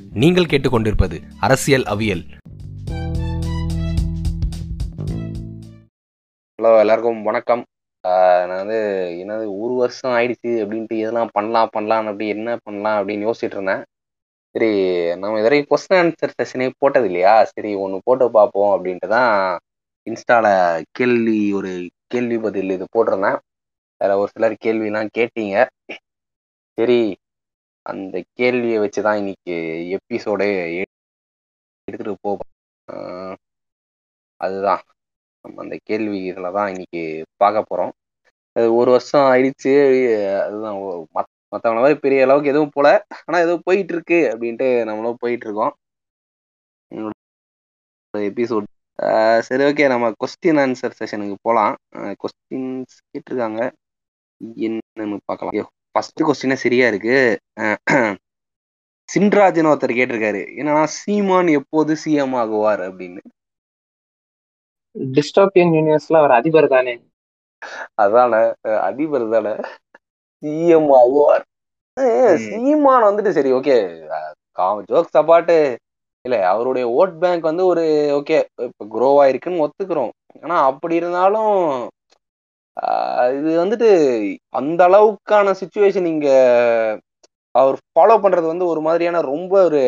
நீங்கள் கேட்டுக்கொண்டிருப்பது அரசியல் அவியல் ஹலோ எல்லாருக்கும் வணக்கம் ஆஹ் நான் வந்து என்னது ஒரு வருஷம் ஆயிடுச்சு அப்படின்ட்டு எதெல்லாம் பண்ணலாம் பண்ணலாம் அப்படி என்ன பண்ணலாம் அப்படின்னு யோசிச்சுட்டு இருந்தேன் சரி நம்ம இது வரைக்கும் கொஸ்டின் ஆன்சர் செஷனே போட்டது இல்லையா சரி ஒன்று போட்டு பார்ப்போம் அப்படின்ட்டு தான் இன்ஸ்டால கேள்வி ஒரு கேள்வி பதில் இது போட்டிருந்தேன் அதில் ஒரு சிலர் கேள்விலாம் கேட்டீங்க சரி அந்த கேள்வியை வச்சு தான் இன்னைக்கு எபிசோடே எடுத்துகிட்டு போவோம் ஆஹ் அதுதான் நம்ம அந்த கேள்வி இதில் தான் இன்னைக்கு பார்க்க போகிறோம் ஒரு வருஷம் ஆயிடுச்சு அதுதான் ஓ- மத் மற்றவங்கள மாதிரி பெரிய அளவுக்கு எதுவும் போல ஆனால் ஏதோ போயிட்டு இருக்கு அப்படின்ட்டு நம்மளும் போயிட்டு இருக்கோம் எபிசோட் சரி ஓகே நம்ம கொஸ்டின் ஆன்சர் செஷனுக்கு போகலாம் கொஸ்டின்ஸ் கேட்டிருக்காங்க என்னன்னு பார்க்கலாம் ஃபர்ஸ்ட் கொஸ்டினே சரியா இருக்கு அஹ் சின்ராஜ்னு ஒருத்தர் கேட்டிருக்காரு என்னன்னா சீமான் எப்போது சிஎம் ஆகுவார் அப்படின்னு டிஸ்டோபியன் யூனிவர்ஸ்ல அவர் அதிபர் தானே அதான அஹ் அதிபர் தானே சிஎம் ஆகுவார் அஹ் ம். சீமான் வந்துட்டு சரி ஓகே ஜோக்ஸ் அப்பாட்டு இல்ல அவருடைய ஓட் பேங்க் வந்து ஒரு ஓகே இப்ப க்ரோ ஆயிருக்குன்னு ஒத்துக்கிறோம் ஆனா அப்படி இருந்தாலும் ஆஹ் இது வந்துட்டு அந்த அளவுக்கான சுச்சுவேஷன் இங்க அவர் ஃபாலோ பண்றது வந்து ஒரு மாதிரியான ரொம்ப ஒரு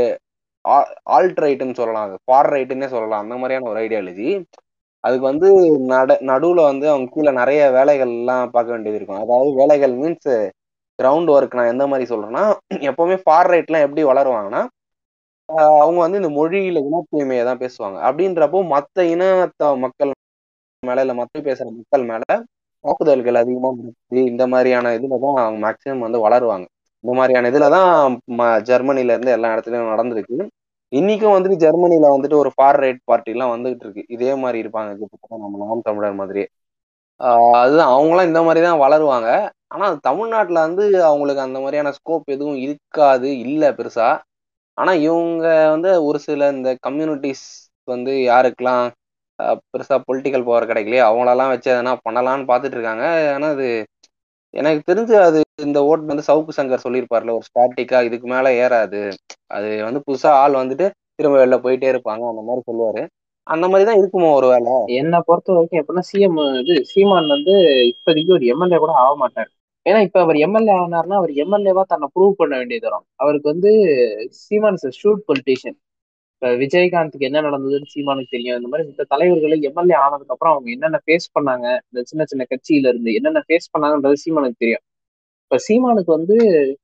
ஆல்ட் ரைட்டுன்னு சொல்லலாம் அது ஃபார் ரைட்டுன்னே சொல்லலாம் அந்த மாதிரியான ஒரு ஐடியாலஜி அதுக்கு வந்து நட நடுவுல வந்து அவங்க கீழே நிறைய வேலைகள் எல்லாம் பார்க்க வேண்டியது இருக்கும் அதாவது வேலைகள் மீன்ஸ் கிரவுண்ட் ஒர்க் நான் எந்த மாதிரி சொல்றேன்னா எப்பவுமே ஃபார் ரைட்லாம் எப்படி வளருவாங்கன்னா ஆஹ் அவங்க வந்து இந்த மொழியில இன தூய்மையை தான் பேசுவாங்க அப்படின்றப்போ மத்த இனத்த மக்கள் மேல இல்ல மத்த பேசுற மக்கள் மேல தாக்குதல்கள் அதிகமா இருக்கு இந்த மாதிரியான இதுல தான் அவங்க மேக்சிமம் வந்து வளருவாங்க இந்த மாதிரியான இதுல தான் ம- ஜெர்மனில இருந்து எல்லா இடத்துலயும் நடந்திருக்கு இன்னைக்கும் வந்துட்டு ஜெர்மனில வந்துட்டு ஒரு ஃபார் ரைட் பார்ட்டி எல்லாம் வந்துகிட்டு இருக்கு இதே மாதிரி இருப்பாங்க கிட்டத்தட்ட நம்ம நாம் தமிழர் மாதிரியே ஆஹ் அதுதான் அவங்களாம் இந்த மாதிரி தான் வளருவாங்க ஆனா தமிழ்நாட்டுல வந்து அவங்களுக்கு அந்த மாதிரியான ஸ்கோப் எதுவும் இருக்காது இல்ல பெருசா ஆனா இவங்க வந்து ஒரு சில இந்த கம்யூனிட்டிஸ் வந்து யாருக்கெல்லாம் அஹ், பெருசா பொலிட்டிக்கல் பவர் கிடைக்கலையே அவங்களெல்லாம் வச்சு எதனா பண்ணலாம்னு பார்த்துட்டு இருக்காங்க ஆனா அது எனக்கு தெரிஞ்சு அது இந்த ஓட் வந்து சவுக்கு சங்கர் சொல்லியிருப்பார்ல ஒரு ஸ்டாட்டிக்கா இதுக்கு மேல ஏறாது அது வந்து புதுசா ஆள் வந்துட்டு திரும்ப வெளில போயிட்டே இருப்பாங்க அந்த மாதிரி சொல்லுவாரு அந்த மாதிரி தான் இருக்குமோ ஒரு வேலை என்னை பொறுத்த வரைக்கும் எப்படின்னா சிஎம் இது சீமான் வந்து இப்போதைக்கு ஒரு எம்எல்ஏ கூட ஆக மாட்டார் ஏன்னா இப்ப அவர் எம்எல்ஏ ஆனார்னா அவர் எம்எல்ஏவா தன்னை ப்ரூவ் பண்ண வேண்டியது வரும் அவருக்கு வந்து சீமான் ஷூட் பொலிட்டீஷியன் இப்ப விஜயகாந்துக்கு என்ன நடந்ததுன்னு சீமானுக்கு தெரியும் இந்த மாதிரி மத்த தலைவர்கள் எம்எல்ஏ ஆனதுக்கு அப்புறம் அவங்க என்னென்ன ஃபேஸ் பண்ணாங்க இந்த சின்ன சின்ன கட்சியில இருந்து என்னென்ன ஃபேஸ் பண்ணாங்கன்றது சீமானுக்கு தெரியும் இப்ப சீமானுக்கு வந்து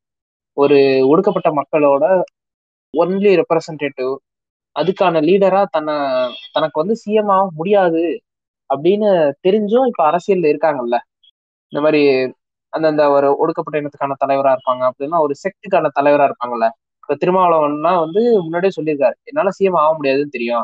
ஒரு ஒடுக்கப்பட்ட மக்களோட ஒன்லி ரெப்ரசன்டேட்டிவ் அதுக்கான லீடரா தன்னை தனக்கு வந்து சிஎம் ஆக முடியாது அப்படின்னு தெரிஞ்சும் இப்ப அரசியல்ல இருக்காங்கல்ல இந்த மாதிரி அந்தந்த ஒரு ஒடுக்கப்பட்ட இனத்துக்கான தலைவரா இருப்பாங்க அப்படின்னா ஒரு செக்டுக்கான தலைவரா இருப்பாங்கல்ல இப்ப திருமாவளவன்னா வந்து முன்னாடியே சொல்லியிருக்காரு என்னால சிஎம் ஆக முடியாதுன்னு தெரியும்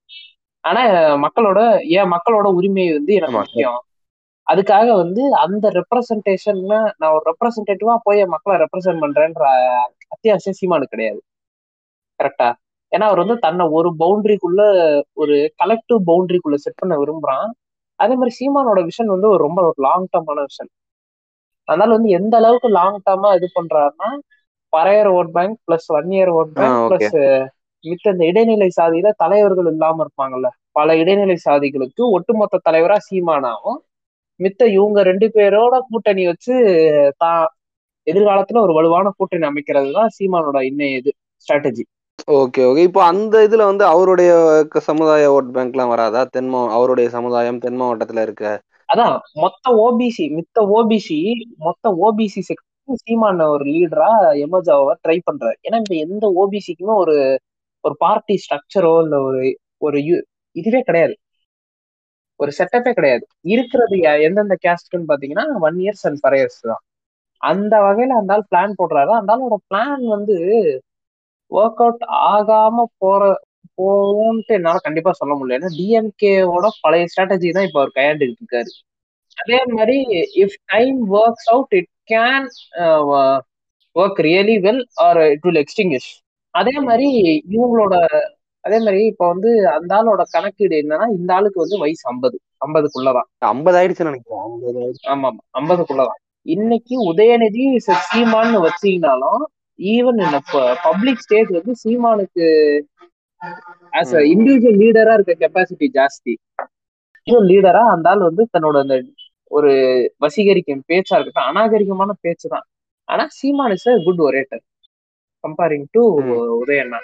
ஆனா மக்களோட ஏன் மக்களோட உரிமை வந்து எனக்கு ஆமா. முக்கியம் அதுக்காக வந்து அந்த ரெப்ரசன்டேஷன் நான் ஒரு ரெப்ரசன்டேட்டிவா போய் என் மக்களை ரெப்ரசென்ட் பண்றேன்ற அத்தியாவசியம் சீமானு கிடையாது கரெக்டா ஏன்னா அவர் வந்து தன்னை ஒரு பவுண்டரிக்குள்ள ஒரு கலெக்டிவ் பவுண்டரிக்குள்ள செட் பண்ண விரும்புறான் அதே மாதிரி சீமானோட விஷன் வந்து ஒரு ரொம்ப ஒரு லாங் டர்மான விஷன் அதனால வந்து எந்த அளவுக்கு லாங் டர்மா இது பண்றாருன்னா Paraiyar vote bank plus one year vote bank okay. Plus மித்த இந்த இடைநிலை சாதியில தலைவர்கள் இல்லாம இருப்பாங்கல்ல பல இடைநிலை சாதிகளுக்கு ஒட்டுமொத்த தலைவரா சீமானாவும் மித்த இவங்க ரெண்டு பேரோட கூட்டணி வச்சு தான் எதிர்காலத்துல ஒரு வலுவான கூட்டணி அமைக்கிறது தான் சீமானோட இன்னைய இது ஸ்ட்ராட்டஜி ஓகே ஓகே இப்போ அந்த இதுல வந்து அவருடைய க- சமுதாய ஓட் பேங்க்லாம் வராதா தென் மா அவருடைய சமுதாயம் தென் மாவட்டத்துல இருக்க அதான் மொத்த ஓபிசி மித்த ஓபிசி மொத்த ஓபிசி செக்ஷன் சீமான ஒரு லீடரா எமர்ஜ் ஆக ட்ரை பண்றாரு ஏன்னா இப்ப எந்த ஓபிசிக்குமே ஒரு ஒரு பார்ட்டி ஸ்ட்ரக்சரோ இல்ல ஒரு ஒரு யு- இதுவே கிடையாது ஒரு செட்டப்பே கிடையாது இருக்கிறது யா- எந்தெந்த கேஸ்ட்னு பாத்தீங்கன்னா ஒன் இயர்ஸ் அண்ட் பரையர்ஸ் தான் அந்த வகையில அந்த ஆள் பிளான் போடுறாரு அந்த ஆளோட பிளான் வந்து ஒர்க் அவுட் ஆகாம போற போகும்ட்டு என்னால கண்டிப்பா சொல்ல முடியல ஏன்னா டிஎம்கேவோட பழைய ஸ்ட்ராட்டஜி தான் இப்ப அவர் கையாண்டுகிட்டு இருக்காரு அதே மாதிரி if time works out it can work really well or it will extinguish அதே மாதிரி இவங்களோட அதே மாதிரி இப்ப வந்து அந்த ஆளோட கணக்கீடு என்னன்னா இந்த ஆளுக்கு வந்து வயசு ஐம்பது ஐம்பதுக்குள்ளதான் ஐம்பது ஆயிடுச்சுன்னு நினைக்கிறேன் ஐம்பது ஆயிடுச்சு ஆமா ஆமா ஐம்பதுக்குள்ளதான் இன்னைக்கு உதயநிதி ச- சீமான்னு வச்சீங்கனாலும் ஈவன் பப்ளிக் ஸ்டேஜ் வந்து சீமானுக்கு ஆஸ் அ ம். இண்டிவிஜுவல் லீடரா இருக்க கெப்பாசிட்டி ஜாஸ்தி லீடரா அந்த ஆள் வந்து தன்னோட அந்த ஒரு வசீகரிக்கும் பேச்சா இருக்கட்டும் அநாகரிகமான பேச்சு தான் ஆனா Seeman is a good orator comparing to hmm. உதயண்ணா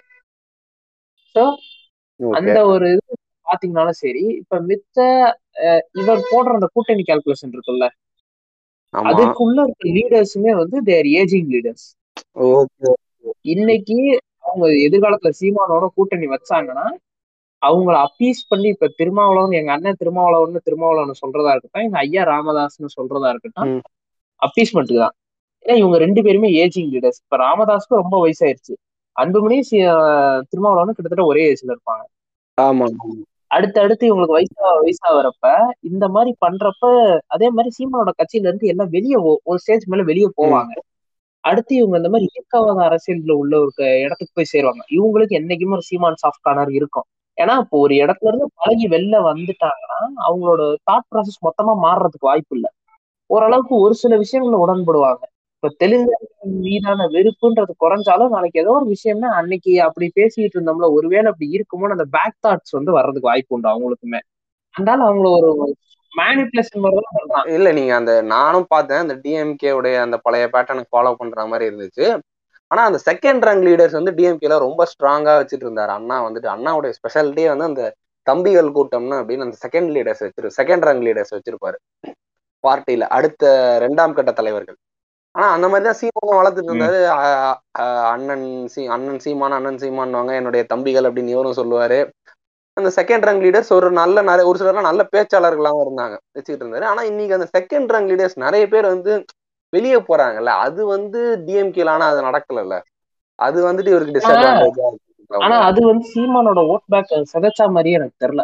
ஸோ ஓகே அந்த ஒரு இது பாத்தீங்கன்னாலும் சரி இப்ப மித்த அஹ், இவர் போடுற அந்த கூட்டணி கால்குலேஷன் இருக்குல்ல ஆமா அதுக்குள்ள இருக்க லீடர்ஸுமே வந்து தேர் ஏஜிங் லீடர்ஸ் ஓகே இன்னைக்கு அவங்க எதிர்காலத்துல சீமானோட கூட்டணி வச்சாங்கன்னா அவங்கள அப்பீஸ் பண்ணி இப்ப திருமாவளவன் எங்க அண்ணன் திருமாவளவன் திருமாவளவன் சொல்றதா இருக்கட்டும் எங்க ஐயா ராமதாஸ்னு சொல்றதா இருக்கட்டும் ம். அப்பீஸ்மெண்ட்டுக்கு தான் ஏன்னா இவங்க ரெண்டு பேருமே ஏஜிங் லீடர்ஸ் இப்ப ராமதாஸ்க்கு ரொம்ப வயசாயிருச்சு அன்புமணி சி- அஹ் திருமாவளவனும் கிட்டத்தட்ட ஒரே ஏஜ்ல இருப்பாங்க ஆமா அடுத்து அடுத்து இவங்களுக்கு வயசா வயசா வரப்ப இந்த மாதிரி பண்றப்ப அதே மாதிரி சீமானோட கட்சியில இருந்து எல்லாம் வெளியே ஒரு ஸ்டேஜ் மேல வெளியே போவாங்க அடுத்து இவங்க இந்த மாதிரி இயக்கவாத அரசியல்ல உள்ள ஒரு க- இடத்துக்கு போய் சேருவாங்க இவங்களுக்கு என்னைக்குமே ஒரு சீமான் சாஃப்ட் கார்னர் இருக்கும் ஏன்னா இப்போ ஒரு இடத்துல இருந்து பழகி வெளில வந்துட்டாங்கன்னா அவங்களோட தாட் ப்ராசஸ் மொத்தமா மாறுறதுக்கு வாய்ப்பு இல்லை ஓரளவுக்கு ஒரு சில விஷயங்கள்ல உடன்படுவாங்க இப்ப தெலுங்கு மீதான வெறுப்புன்றது குறைஞ்சாலும் நாளைக்கு ஏதோ ஒரு விஷயம்னா அன்னைக்கு அப்படி பேசிட்டு இருந்தோம்ல ஒருவேளை அப்படி இருக்குமோன்னு அந்த பேக் தாட்ஸ் வந்து வர்றதுக்கு வாய்ப்பு உண்டு அவங்களுக்குமே அதனால அவங்கள ஒரு மேனிப்புலேஷன் தான் இல்ல நீங்க அந்த நானும் பார்த்தேன் அந்த டிஎம்கே உடைய அந்த பழைய பேட்டர்னுக்கு ஃபாலோ பண்ற மாதிரி இருந்துச்சு ஆனா அந்த செகண்ட் ரேங்க் லீடர்ஸ் வந்து டிஎம்கேல ரொம்ப ஸ்ட்ராங்கா வச்சுட்டு இருந்தாரு அண்ணா வந்துட்டு அண்ணாவுடைய ஸ்பெஷாலிட்டியே வந்து அந்த தம்பிகள் கூட்டம்னு அப்படின்னு அந்த செகண்ட் லீடர்ஸ் வச்சிரு செகண்ட் ரேங்க் லீடர்ஸ் வச்சிருப்பாரு பார்ட்டியில அடுத்த ரெண்டாம் கட்ட தலைவர்கள் ஆனா அந்த மாதிரி தான் சீமானும் வளர்த்துட்டு இருந்தாரு அ- அ- அண்ணன் சீ அண்ணன் சீமான் அண்ணன் சீமான்வாங்க என்னுடைய தம்பிகள் அப்படின்னு இவரும் சொல்லுவாரு அந்த செகண்ட் ரேங்க் லீடர்ஸ் ஒரு நல்ல நிறைய ஒரு சிலர்லாம் நல்ல பேச்சாளர்களாகவும் இருந்தாங்க வச்சுக்கிட்டு இருந்தாரு ஆனா இன்னைக்கு அந்த செகண்ட் ரேங்க் லீடர்ஸ் நிறைய பேர் வந்து வெளியே போறாங்கல்ல அது வந்து டிஎம்கேல ஆனா அது நடக்கலல்ல அது வந்துட்டு இவருக்கு டிஸ்அட்வான்டேஜா ஆனா அது வந்து சீமானோட ஓட் பேக் சிதைச்சா மாதிரியே எனக்கு தெரியல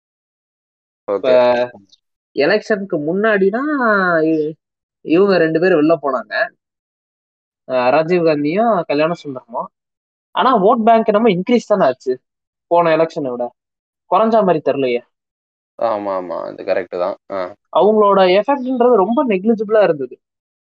ஓகே எலெக்ஷனுக்கு முன்னாடினா இ- இவங்க ரெண்டு பேரும் வெளில போனாங்க அஹ் ராஜீவ் காந்தியும் கல்யாண சுந்தரமும் ஆனா ஓட் பேங்க் நம்ம இன்க்ரீஸ் தானே ஆச்சு போன எலெக்ஷனை விட குறைஞ்ச மாதிரி தெரியலையே ஆமா ஆமா அது கரெக்ட் தான் ஆ. அவங்களோட எஃபெக்ட்ன்றது ரொம்ப நெக்லிஜிபிளா இருந்தது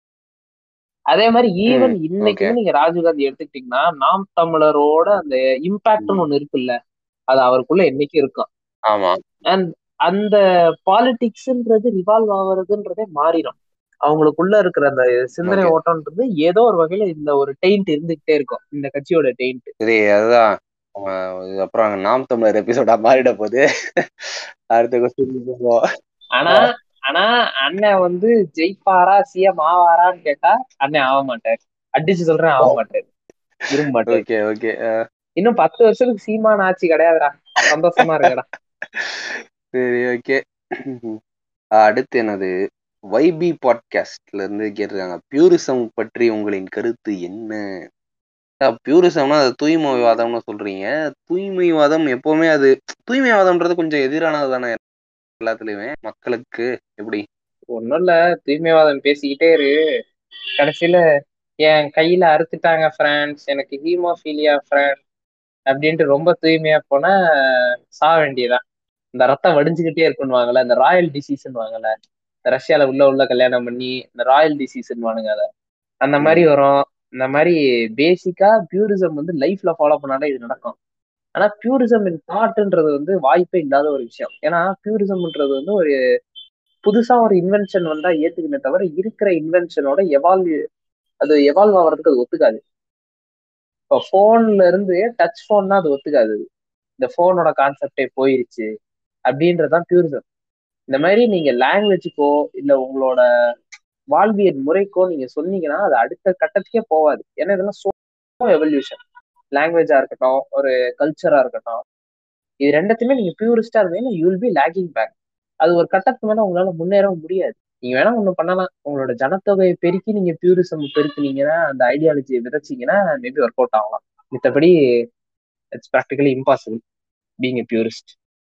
அதே மாதிரி ஈவன் ம், இன்னைக்குமே okay. நீங்க ராஜீவ் காந்தி எடுத்துக்கிட்டீங்கன்னா நாம் தமிழரோட அந்த இம்பாக்ட்னு ஒண்ணு இருக்குல்ல அது அவருக்குள்ள என்னைக்கு இருக்கும் ஆமா அண்ட் அந்த பாலிடிக்ஸ்ன்றது ரிவால்வ் ஆகுறதுன்றதே மாறிடும் அவங்களுக்குள்ள இருக்கிற அந்த சிந்தனை Okay. ஓட்டம்ன்றது ஏதோ ஒரு வகையில இந்த ஒரு டெயிண்ட் இருந்துகிட்டே இருக்கும் இந்த கட்சியோட டெயிண்ட் சரி அதுதான் ஆ, இது அப்புறம் அங்க நாம் தமிழர் எபிசோடா மாறிட போகுது அடுத்த கொஸ்டின் போவோம் ஆனா ஆனா அண்ணன் வந்து ஜெயிப்பாரா சிஎம் ஆவாரான்னு கேட்டா அண்ணன் ஆக மாட்டார் அடிச்சு சொல்றேன் ஆக மாட்டார் விரும்ப மாட்டார் ஓகே ஓகே இன்னும் பத்து வருஷத்துக்கு சீமான ஆட்சி கிடையாதுடா சந்தோஷமா இருக்கடா சரி ஓகே அடுத்து என்னது வைபி பாட்காஸ்ட்ல இருந்து கேட்டிருக்காங்க பியூரிசம் பற்றி உங்களின் கருத்து என்ன பியூரிசம்னா அது தூய்மைவாதம்னு சொல்றீங்க தூய்மைவாதம் எப்பவுமே அது தூய்மைவாதம்ன்றது கொஞ்சம் எதிரானது தானே எல்லாத்துலயுமே மக்களுக்கு எப்படி ஒன்னும் இல்ல தூய்மைவாதம் பேசிக்கிட்டே இரு கடைசியில என் கையில அறுத்துட்டாங்க ஃப்ரெண்ட்ஸ் எனக்கு ஹீமோஃபீலியா ஃப்ரெண்ட் அப்படின்ட்டு ரொம்ப தூய்மையா போனா சாக வேண்டியதான் இந்த ரத்தம் வடிஞ்சுக்கிட்டே இருக்குன்னுவாங்கல்ல இந்த ராயல் டிசீஸ்ன்னு வாங்கல்ல இந்த ரஷ்யால உள்ள உள்ள கல்யாணம் பண்ணி இந்த ராயல் டிசீஸ்ன்னு வானுங்க அதை அந்த மாதிரி வரும் இந்த மாதிரி பேசிக்கா பியூரிசம் வந்து லைஃப்ல ஃபாலோ பண்ணாலே இது நடக்கும் ஆனா பியூரிசம் இன் தாட்ன்றது வந்து வாய்ப்பே இல்லாத ஒரு விஷயம் ஏன்னா பியூரிசம்ன்றது வந்து ஒரு புதுசா ஒரு இன்வென்ஷன் வந்தா ஏத்துக்குமே தவிர இருக்கிற இன்வென்ஷனோட எவால்வ் அது எவால்வ் ஆகிறதுக்கு அது ஒத்துக்காது இப்போ போன்ல இருந்து டச் போன்னா அது ஒத்துக்காது அது. இந்த போனோட கான்செப்டே போயிருச்சு அப்படின்றதுதான் பியூரிசம் இந்த மாதிரி நீங்க லாங்குவேஜுக்கோ இல்ல உங்களோட வாழ்வியல் முறைக்கோ நீங்க சொன்னீங்கன்னா அது அடுத்த கட்டத்துக்கே போகாது ஏன்னா இதெல்லாம் சோ எவல்யூஷன் லாங்குவேஜா இருக்கட்டும் ஒரு கல்ச்சரா இருக்கட்டும் இது ரெண்டத்தையுமே நீங்க பியூரிஸ்டா இருந்தீங்கன்னா you will be lagging back அது ஒரு கட்டத்துக்கு மேல உங்களால முன்னேறவும் முடியாது நீங்க வேணா ஒண்ணு பண்ணலாம் உங்களோட ஜனத்தொகையை பெருக்கி நீங்க பியூரிசம் பெருக்குனீங்கன்னா அந்த ஐடியாலஜியை விதைச்சீங்கன்னா மேபி ஒர்க் அவுட் ஆகலாம் மித்தபடி it's practically impossible being a purist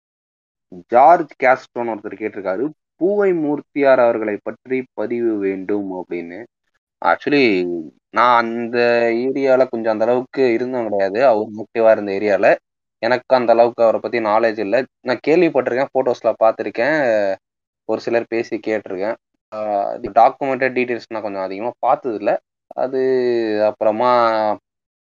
George கேஸ்ட்ரோன் ஒருத்தர் கேட்டிருக்காரு பூவை மூர்த்தியார் அவர்களை பற்றி பதிவு வேண்டும் அப்படின்னு ஆக்சுவலி நான் அந்த ஏரியால கொஞ்சம் அந்த அளவுக்கு இருந்தோம் கிடையாது அவர் முக்கியவா இருந்த ஏரியால எனக்கு அந்த அளவுக்கு அவரை பத்தி நாலேஜ் இல்லை நான் கேள்விப்பட்டிருக்கேன் போட்டோஸ்ல பார்த்துருக்கேன் ஒரு சிலர் பேசி கேட்டிருக்கேன் டாக்குமெண்டட் டீட்டெயில்ஸ் நான் கொஞ்சம் அதிகமாக பார்த்தது இல்லை அது அப்புறமா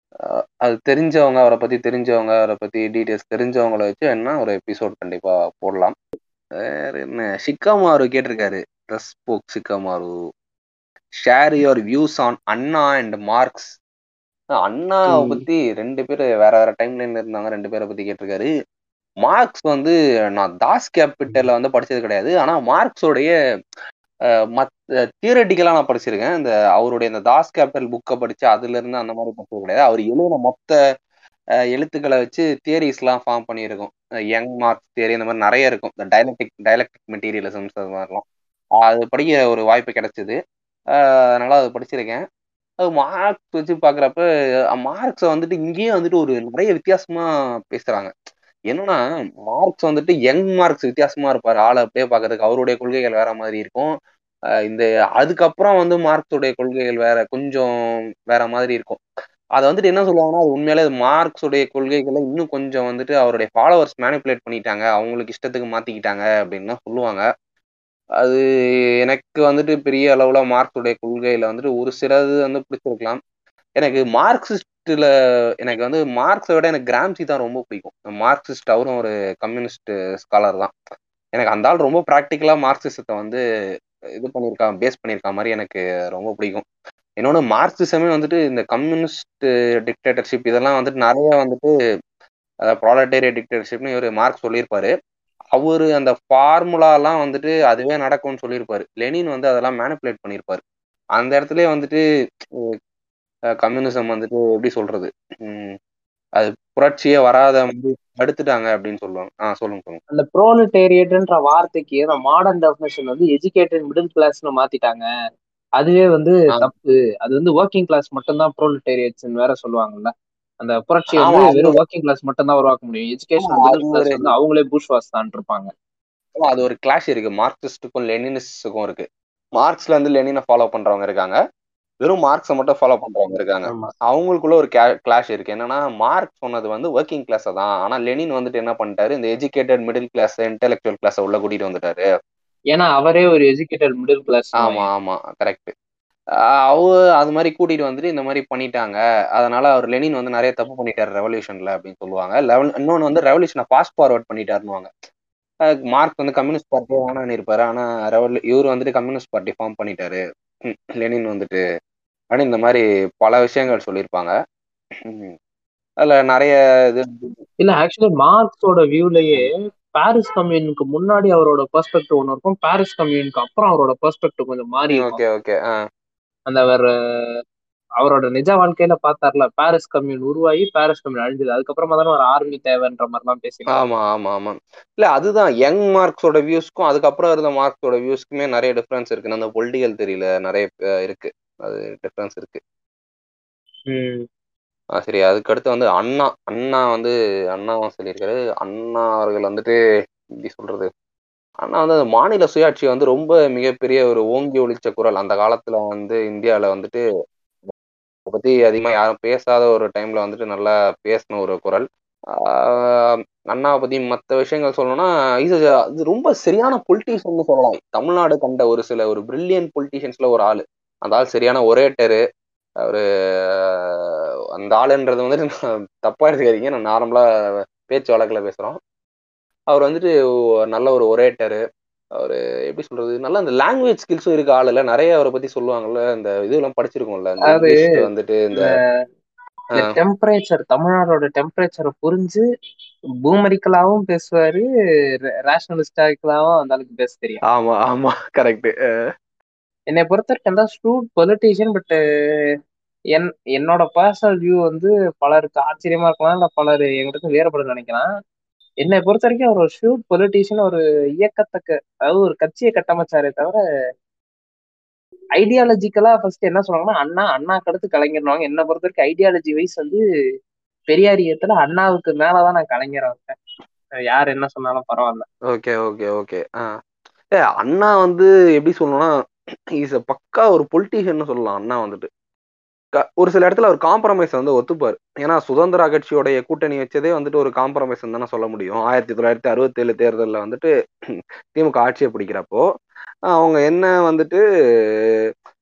அஹ் அது தெரிஞ்சவங்க அவரை பத்தி தெரிஞ்சவங்க அவரை பத்தி டீட்டெயில்ஸ் தெரிஞ்சவங்கள வச்சு என்ன ஒரு எபிசோட் கண்டிப்பா போடலாம் வேற என்ன ஷிக்காமாரு கேட்டிருக்காரு ட்ரெஸ் போக் Shikamaru share your views on Anna and Marx அண்ணாவை ம். பத்தி ரெண்டு பேர் வேற வேற டைம் லைன்ல இருந்தாங்க ரெண்டு பேரை பத்தி கேட்டிருக்காரு மார்க்ஸ் வந்து நான் தாஸ் கேபிட்டல்ல வந்து படிச்சது கிடையாது ஆனா மார்க்ஸோடைய மத் தியரட்டிக்கலா நான் படிச்சிருக்கேன் இந்த அவருடைய இந்த தாஸ் கேபிட்டல் புக்கை படிச்சு அதுல இருந்து அந்த மாதிரி படிச்சது கிடையாது அவர் எழுதின மொத்த அஹ், எழுத்துக்களை வச்சு தியரிஸ்லாம் ஃபார்ம் பண்ணியிருக்கும் யங் மார்க்ஸ் தியரி இந்த மாதிரி நிறைய இருக்கும் இந்த டைலக்டிக் டைலக்டிக் மெட்டீரியலிசம்ஸ் அது மாதிரிலாம் அது படிக்க ஒரு வாய்ப்பு கிடைச்சிது அதனால அது படிச்சிருக்கேன் அது மார்க்ஸ் வச்சு பார்க்குறப்ப மார்க்ஸை வந்துட்டு இங்கேயே வந்துட்டு ஒரு நிறைய வித்தியாசமா பேசுறாங்க என்னன்னா மார்க்ஸ் வந்துட்டு யங் மார்க்ஸ் வித்தியாசமா இருப்பாரு ஆளை அப்படியே பார்க்கறதுக்கு அவருடைய கொள்கைகள் வேற மாதிரி இருக்கும் அஹ் இந்த அதுக்கப்புறம் வந்து மார்க்ஸுடைய கொள்கைகள் வேற கொஞ்சம் வேற மாதிரி இருக்கும் அதை வந்துட்டு என்ன சொல்லுவாங்கன்னா அது உண்மையிலே அது மார்க்ஸுடைய கொள்கைகளை இன்னும் கொஞ்சம் வந்துட்டு அவருடைய ஃபாலோவர்ஸ் மேனிப்புலேட் பண்ணிட்டாங்க அவங்களுக்கு இஷ்டத்துக்கு மாத்திக்கிட்டாங்க அப்படின்னு தான் சொல்லுவாங்க அது எனக்கு வந்துட்டு பெரிய அளவுல மார்க்ஸுடைய கொள்கையில வந்துட்டு ஒரு சிலது வந்து பிடிச்சிருக்கலாம் எனக்கு மார்க்சிஸ்ட்ல எனக்கு வந்து மார்க்ஸை விட எனக்கு கிராம்சி தான் ரொம்ப பிடிக்கும் மார்க்சிஸ்ட் அவரும் ஒரு கம்யூனிஸ்ட் ஸ்காலர் தான் எனக்கு அந்த ஆள் ரொம்ப ப்ராக்டிக்கலா மார்க்சிசத்தை வந்து இது பண்ணியிருக்கா பேஸ் பண்ணியிருக்கா மாதிரி எனக்கு ரொம்ப பிடிக்கும் இன்னொன்று மார்க்சிசமே வந்துட்டு இந்த கம்யூனிஸ்ட் டிக்டேட்டர்ஷிப் இதெல்லாம் வந்துட்டு நிறைய வந்துட்டு ப்ராலட்டேரிய டிக்டேட்டர்ஷிப்னு இவர் மார்க் சொல்லியிருப்பாரு அவரு அந்த ஃபார்முலாலாம் வந்துட்டு அதுவே நடக்கும்னு சொல்லியிருப்பாரு லெனின் வந்து அதெல்லாம் மேனிப்புலேட் பண்ணியிருப்பாரு அந்த இடத்துலயே வந்துட்டு கம்யூனிசம் வந்துட்டு எப்படி சொல்றது உம் அது புரட்சியே வராத வந்து தடுத்துட்டாங்க அப்படின்னு சொல்லுவாங்க ஆ சொல்லுங்க சொல்லுங்க அந்த ப்ரோலிட்டேரியட்ன்ற வார்த்தைக்கு அந்த மாடர்ன் டெஃபினேஷன் வந்து எஜுகேட்டட் மிடில் கிளாஸ்னு மாத்திட்டாங்க அதுவே வந்து ஆ. தப்பு அது வந்து ஒர்க்கிங் கிளாஸ் மட்டும்தான் ப்ரோலிட்டேரியட்ஸ் வேற சொல்லுவாங்கல்ல அந்த புரட்சி ஆமா, வந்து அது- வெறும் ஒர்க்கிங் கிளாஸ் மட்டும் தான் உருவாக்க முடியும் எஜுகேஷன் ஆமா, மிடில் அது கிளாஸ் ஒரு- வந்து அவங்களே பூஷ்வாஸ் தான் இருப்பாங்க ஆமா, அது ஒரு கிளாஷ் இருக்கு மார்க்சிஸ்டுக்கும் லெனினிஸ்டுக்கும் இருக்கு மார்க்ஸ்ல இருந்து லெனினை ஃபாலோ பண்றவங்க இருக்காங்க வெறும் மார்க்ஸை மட்டும் ஃபாலோ பண்றவங்க இருக்காங்க ஆமா அவங்களுக்குள்ள ஒரு கிளாஷ் இருக்கு என்னன்னா மார்க் சொன்னது வந்து ஒர்க்கிங் கிளாஸ் தான் ஆனா லெனின் வந்துட்டு என்ன பண்ணிட்டாரு இந்த educated middle class intellectual class உள்ள கூட்டிட்டு வந்துட்டாரு ஏன்னா அவரே ஒரு எஜுகேட்டட் மிடில் கிளாஸ் ஆமா ஆமா கரெக்ட் அவ அது மாதிரி கூட்டிட்டு வந்துட்டு இந்த மாதிரி பண்ணிட்டாங்க அதனால அவர் லெனின் வந்து நிறைய தப்பு பண்ணிட்டாரு ரெவல்யூஷன்ல அப்படின்னு சொல்லுவாங்க லெவல் இன்னொன்னு வந்து ரெவல்யூஷனை ஃபாஸ்ட் ஃபார்வர்ட் பண்ணிட்டாருன்னு மார்க் வந்து கம்யூனிஸ்ட் பார்ட்டியே வேணான்னு இருப்பாரு ஆனா ரெவல்யூ இவர் வந்துட்டு கம்யூனிஸ்ட் பார்ட்டி ஃபார்ம் பண்ணிட்டாரு ம், லெனின் வந்துட்டு அப்படின்னு இந்த மாதிரி பல விஷயங்கள் சொல்லியிருப்பாங்க ம். அதுல நிறைய இது இல்ல ஆக்சுவலி மார்க்ஸோட வியூலயே பாரிஸ் கம்யூனுக்கு முன்னாடி அவரோட பெர்ஸ்பெக்டிவ் ஒன்று இருக்கும் பாரிஸ் கம்யூனுக்கு அப்புறம் அவரோட பெர்ஸ்பெக்டிவ் கொஞ்சம் மாறி இருக்கும் ஓகே ஓகே அந்த அவர் அவரோட நிஜ வாழ்க்கையில பார்த்தார்ல பாரிஸ் கம்யூன் உருவாகி பாரிஸ் கம்யூன் அழிஞ்சது அதுக்கப்புறமா தானே ஒரு ஆர்மி தேவைன்ற மாதிரிலாம் பேசினார் ஆமா ஆமா ஆமா இல்ல அதுதான் யங் மார்க்ஸோட வியூஸ்க்கும் அதுக்கப்புறம் இருந்த மார்க்ஸோட வியூஸ்க்குமே நிறைய டிஃபரன்ஸ் இருக்கு அந்த பொலிட்டிக்கல் தெரியல நிறைய அஹ், இருக்கு அது டிஃபரன்ஸ் இருக்கு ஆ, சரி அதுக்கு அடுத்து வந்து அண்ணா அண்ணா வந்து அண்ணாவும் சொல்லியிருக்காரு அண்ணா அவர்கள் வந்துட்டு எப்படி சொல்றது அண்ணா வந்து அந்த மாநில சுயாட்சி வந்து ரொம்ப மிகப்பெரிய ஒரு ஓங்கி ஒலிச்ச குரல் அந்த காலத்துல வந்து இந்தியால வந்துட்டு அதை பத்தி அதிகமா யாரும் பேசாத ஒரு டைம்ல வந்துட்டு நல்லா பேசின ஒரு குரல் ஆஹ் அண்ணாவை பத்தி மற்ற விஷயங்கள் சொல்லணும்னா இது அது ரொம்ப சரியான பொலிட்டீஷியன் சொல்லலாம் தமிழ்நாடு கண்ட ஒரு சில ஒரு பிரில்லியன் பொலிட்டீஷியன்ஸ்ல ஒரு ஆளு அந்த ஆள் சரியான ஒரேட்டரு அவரு அந்த ஆளுன்றது வந்துட்டு நான் தப்பா எடுத்துக்காதீங்க நான் நார்மலா பேச்சு வழக்குல பேசுறோம் அவர் வந்துட்டு நல்ல ஒரு ஒரேட்டரு அவரு எப்படி சொல்றது நல்ல அந்த லாங்குவேஜ் ஸ்கில்ஸும் இருக்க ஆளுல நிறைய அவரை பத்தி சொல்லுவாங்கல்ல இந்த இதெல்லாம் படிச்சிருக்கோம்ல இந்த அது இங்கிலீஷ் வந்துட்டு இந்த இந்த டெம்பரேச்சர் தமிழ்நாடோட டெம்பரேச்சரை புரிஞ்சு பூமரிக்கலாவும் பேசுவாரு ரேஷனலிஸ்டாக்கலாவும் அந்த அளவுக்கு பேச தெரியும் ஆமா ஆமா கரெக்ட் என்னை பொறுத்த வரைக்கும் தான் ஸ்டூட் பொலிட்டீஷியன் பட் என் என்னோட பர்சனல் வியூ வந்து பலருக்கு ஆச்சரியமா இருக்கலாம் இல்ல பலர் எங்களுக்கு வேறுபடும் நினைக்கலாம் என்னை பொறுத்த வரைக்கும் அவர் ஒரு ஷூட் பொலிட்டீஷியன் ஒரு இயக்கத்தக்க அதாவது ஒரு கட்சியை கட்டமைச்சாரே தவிர ஐடியாலஜிக்கலா ஃபர்ஸ்ட் என்ன சொல்றாங்கன்னா அண்ணா அண்ணாக்கு அடுத்து கலைஞர்னுவாங்க என்னை பொறுத்த வரைக்கும் ஐடியாலஜி வைஸ் வந்து பெரியார் இயத்துல அண்ணாவுக்கு மேலதான் நான் கலைஞர் வைப்பேன் யார் என்ன சொன்னாலும் பரவாயில்ல ஓகே ஓகே ஓகே ஆ ஏ அண்ணா வந்து எப்படி சொல்லணும்னா இஸ் பக்கா ஒரு பொலிட்டீஷியன் சொல்லலாம் அண்ணா வந்துட்டு க- ஒரு சில இடத்துல அவர் காம்ப்ரமைஸ் வந்து ஒத்துப்பார் ஏன்னா சுதந்திர கட்சியோடைய கூட்டணி வச்சதே வந்துட்டு ஒரு காம்ப்ரமைஸ் தானே சொல்ல முடியும் ஆயிரத்தி தொள்ளாயிரத்தி அறுபத்தேழு தேர்தலில் வந்துட்டு திமுக ஆட்சியை பிடிக்கிறப்போ அவங்க என்ன வந்துட்டு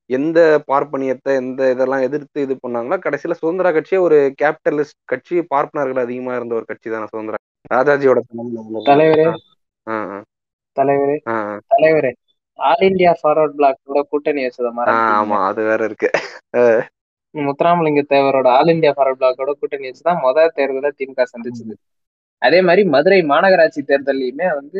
எந்த பார்ப்பனியத்தை எந்த இதெல்லாம் எதிர்த்து இது பண்ணாங்களோ கடைசியில சுதந்திரா கட்சியே ஒரு கேபிட்டலிஸ்ட் கட்சி பார்ப்பனர்கள் அதிகமா இருந்த ஒரு கட்சி தானே சுதந்திரா ராஜாஜியோட தலைமையில உள்ள- தலைவரே ஆ, ஆ, தலைவரே ஆ, ஆ. தலைவரே ஆல் இந்தியா ஃபார்வர்ட் பிளாக் கூட கூட்டணி வச்சத ஆ, மறந்துட்டீங்க ஆமா அது வேற இருக்கு முத்துராமலிங்க தேவரோட ஆல் இந்தியா ஃபார்வர்ட் பிளாக்கோட கூட்டணி வச்சுதான் முதல் தேர்தலை திமுக சந்திச்சது அதே மாதிரி மதுரை மாநகராட்சி தேர்தலையுமே வந்து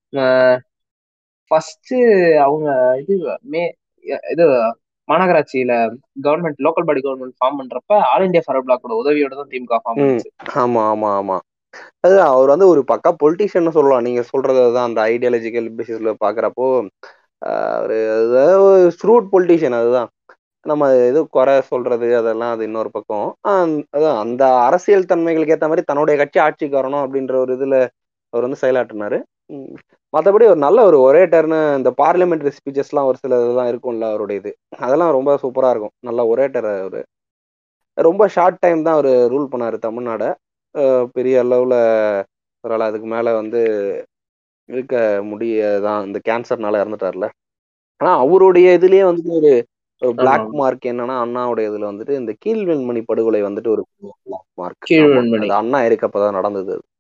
ஃபர்ஸ்ட் அவங்க இது மே இது மாநகராட்சியில government local body government form பண்றப்ப ஆல் இந்தியா ஃபார்வர்ட் பிளாக்கோட உதவியோட தான் திமுக ஃபார்ம் ம். பண்ணுச்சு ஆமா ஆமா ஆமா அது அவர் வந்து ஒரு பக்கா பொலிட்டீஷியன் சொல்லலாம் நீங்க சொல்றது அதுதான் அந்த ஐடியாலஜிக்கல் பேசிஸ்ல பாக்குறப்போ ஆஹ் அவரு அதாவது ஸ்ரூட் பொலிட்டீஷியன் அதுதான் நம்ம இது குறை சொல்றது அதெல்லாம் அது இன்னொரு பக்கம் ஆஹ் அதான் அந்த அரசியல் தன்மைகளுக்கு ஏத்த மாதிரி தன்னுடைய கட்சி ஆட்சிக்கு வரணும் அப்படின்ற ஒரு இதுல அவர் வந்து செயலாற்றினாரு உம் மத்தபடி ஒரு நல்ல ஒரு ஒரே டர்னு இந்த பார்லிமெண்ட்ரி ஸ்பீச்சஸ்லாம் ஒரு சில இதெல்லாம் இருக்கும்ல அவருடைய இது அதெல்லாம் ரொம்ப சூப்பரா இருக்கும் நல்ல ஒரே டர் அவரு ரொம்ப ஷார்ட் டைம் தான் அவர் ரூல் பண்ணாரு தமிழ்நாடை அஹ் பெரிய அளவுல அவரால் அதுக்கு மேல வந்து இருக்க முடியதான் இந்த கேன்சர்னால இறந்துட்டார்ல ஆனா அவருடைய இதுலயே வந்துட்டு ஒரு பிளாக் ஆமா. மார்க் என்னன்னா அண்ணாவுடைய இதுல வந்துட்டு இந்த கீழ்வெண்மணி படுகொலை வந்துட்டு ஒரு பிளாக் மார்க் கீழ்வெண்மணி. அது அண்ணா இருக்கப்பதான் நடந்தது அது.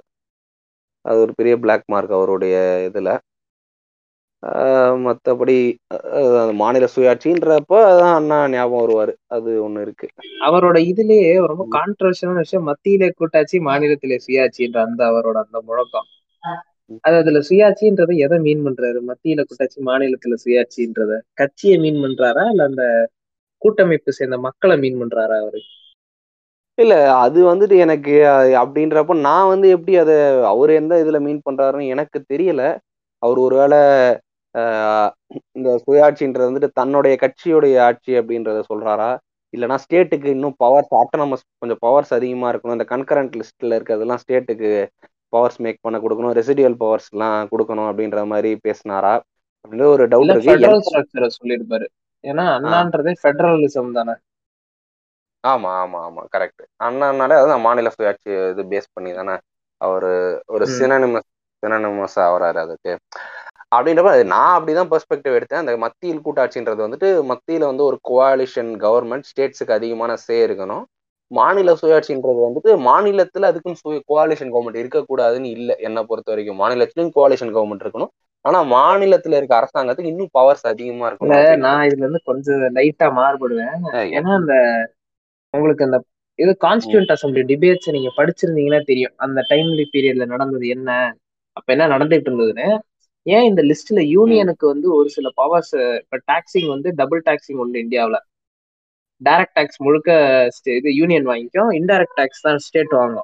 அது ஒரு பெரிய பிளாக் மார்க் அவருடைய இதுல ஆஹ் மத்தபடி அஹ் அந்த மாநில சுயாட்சின்றப்ப அதான் அண்ணா ஞாபகம் வருவாரு அது ஒண்ணு இருக்கு அவரோட இதுலயே ரொம்ப கான்ட்ரவர்ஷியலான விஷயம் மத்தியிலே கூட்டாட்சி மாநிலத்திலே சுயாட்சின்ற அந்த அவரோட அந்த முழக்கம் அது அதுல சுயாட்சின்றதை எதை மீன் பண்றாரு மத்தியில கூட்டாட்சி மாநிலத்துல சுயாட்சின்றத கட்சியை மீன் பண்றாரா இல்ல அந்த கூட்டமைப்பு சேர்ந்த மக்களை மீன் பண்றாரா அவரு இல்ல அது வந்துட்டு எனக்கு அஹ், அப்படின்றப்ப நான் வந்து எப்படி அதை அவர் எந்த இதுல மீன் பண்றாருன்னு எனக்கு தெரியல அவர் ஒருவேளை ஆஹ், இந்த சுயாட்சின்றது வந்துட்டு தன்னுடைய கட்சியுடைய ஆட்சி அப்படின்றத சொல்றாரா இல்லைன்னா ஸ்டேட்டுக்கு இன்னும் பவர்ஸ் ஆட்டோனமஸ் கொஞ்சம் பவர்ஸ் அதிகமா இருக்கணும் இந்த கன்கரண்ட் லிஸ்ட்ல இருக்கிறதெல்லாம் ஸ்டேட்டுக்கு பவர்ஸ் மேக் பண்ண கொடுக்கணும் ரெசிடியல் பவர்ஸ் எல்லாம் கொடுக்கணும் அப்படின்ற மாதிரி பேசினாரா அப்படின்ற ஒரு டவுட் இல்ல இருக்கு ஃபெடரல் எனக்கு- ஸ்ட்ரக்சரை சொல்லியிருப்பாரு ஏன்னா அண்ணான்றதே ஃபெடரலிசம் தானே ஆமா ஆமா ஆமா கரெக்ட் அண்ணானாலே அதுதான் மாநில சுயாட்சி இது பேஸ் பண்ணி தானே அவரு ஒரு ம். சினனிமஸ் சினனிமஸ் ஆகுறாரு அதுக்கு அப்படின்றப்ப அது நான் அப்படிதான் பெர்ஸ்பெக்டிவ் எடுத்தேன் அந்த மத்தியில் கூட்டாட்சின்றது வந்துட்டு மத்தியில வந்து ஒரு கோஆலிஷன் கவர்மெண்ட் ஸ்டேட்ஸுக்கு அதிகமான சே இருக்கணும் மாநில சுயாட்சின்றது வந்துட்டு மாநிலத்துல அதுக்குன்னு சுய கோஆலிஷன் கவர்மெண்ட் இருக்கக்கூடாதுன்னு இல்லை என்னை பொறுத்த வரைக்கும் மாநிலத்திலும் கோஆலிஷன் கவர்மெண்ட் இருக்கணும் ஆனா மாநிலத்துல இருக்க அரசாங்கத்துக்கு இன்னும் பவர்ஸ் அதிகமா இல்ல இருக்கணும் அப்படின்றது. நான் இதுல இருந்து கொஞ்சம் லைட்டா மாறுபடுவேன் அஹ் ஏன்னா அந்த உங்களுக்கு அந்த இது கான்ஸ்டியூண்ட் அசம்பிளி டிபேட்ஸ் நீங்க படிச்சிருந்தீங்கன்னா தெரியும் அந்த டைம்லி பீரியட்ல நடந்தது என்ன அப்ப என்ன நடந்துட்டு இருந்ததுன்னு ஏன் இந்த லிஸ்ட்ல யூனியனுக்கு வந்து ஒரு சில பவர்ஸ் இப்ப டாக்ஸிங் வந்து டபுள் டாக்ஸிங் உண்டு இந்தியாவுல டைரக்ட் டாக்ஸ் முழுக்க sta- இது யூனியன் வாங்கிக்கும் இன்டைரக்ட் டாக்ஸ் தான் ஸ்டேட் வாங்கும்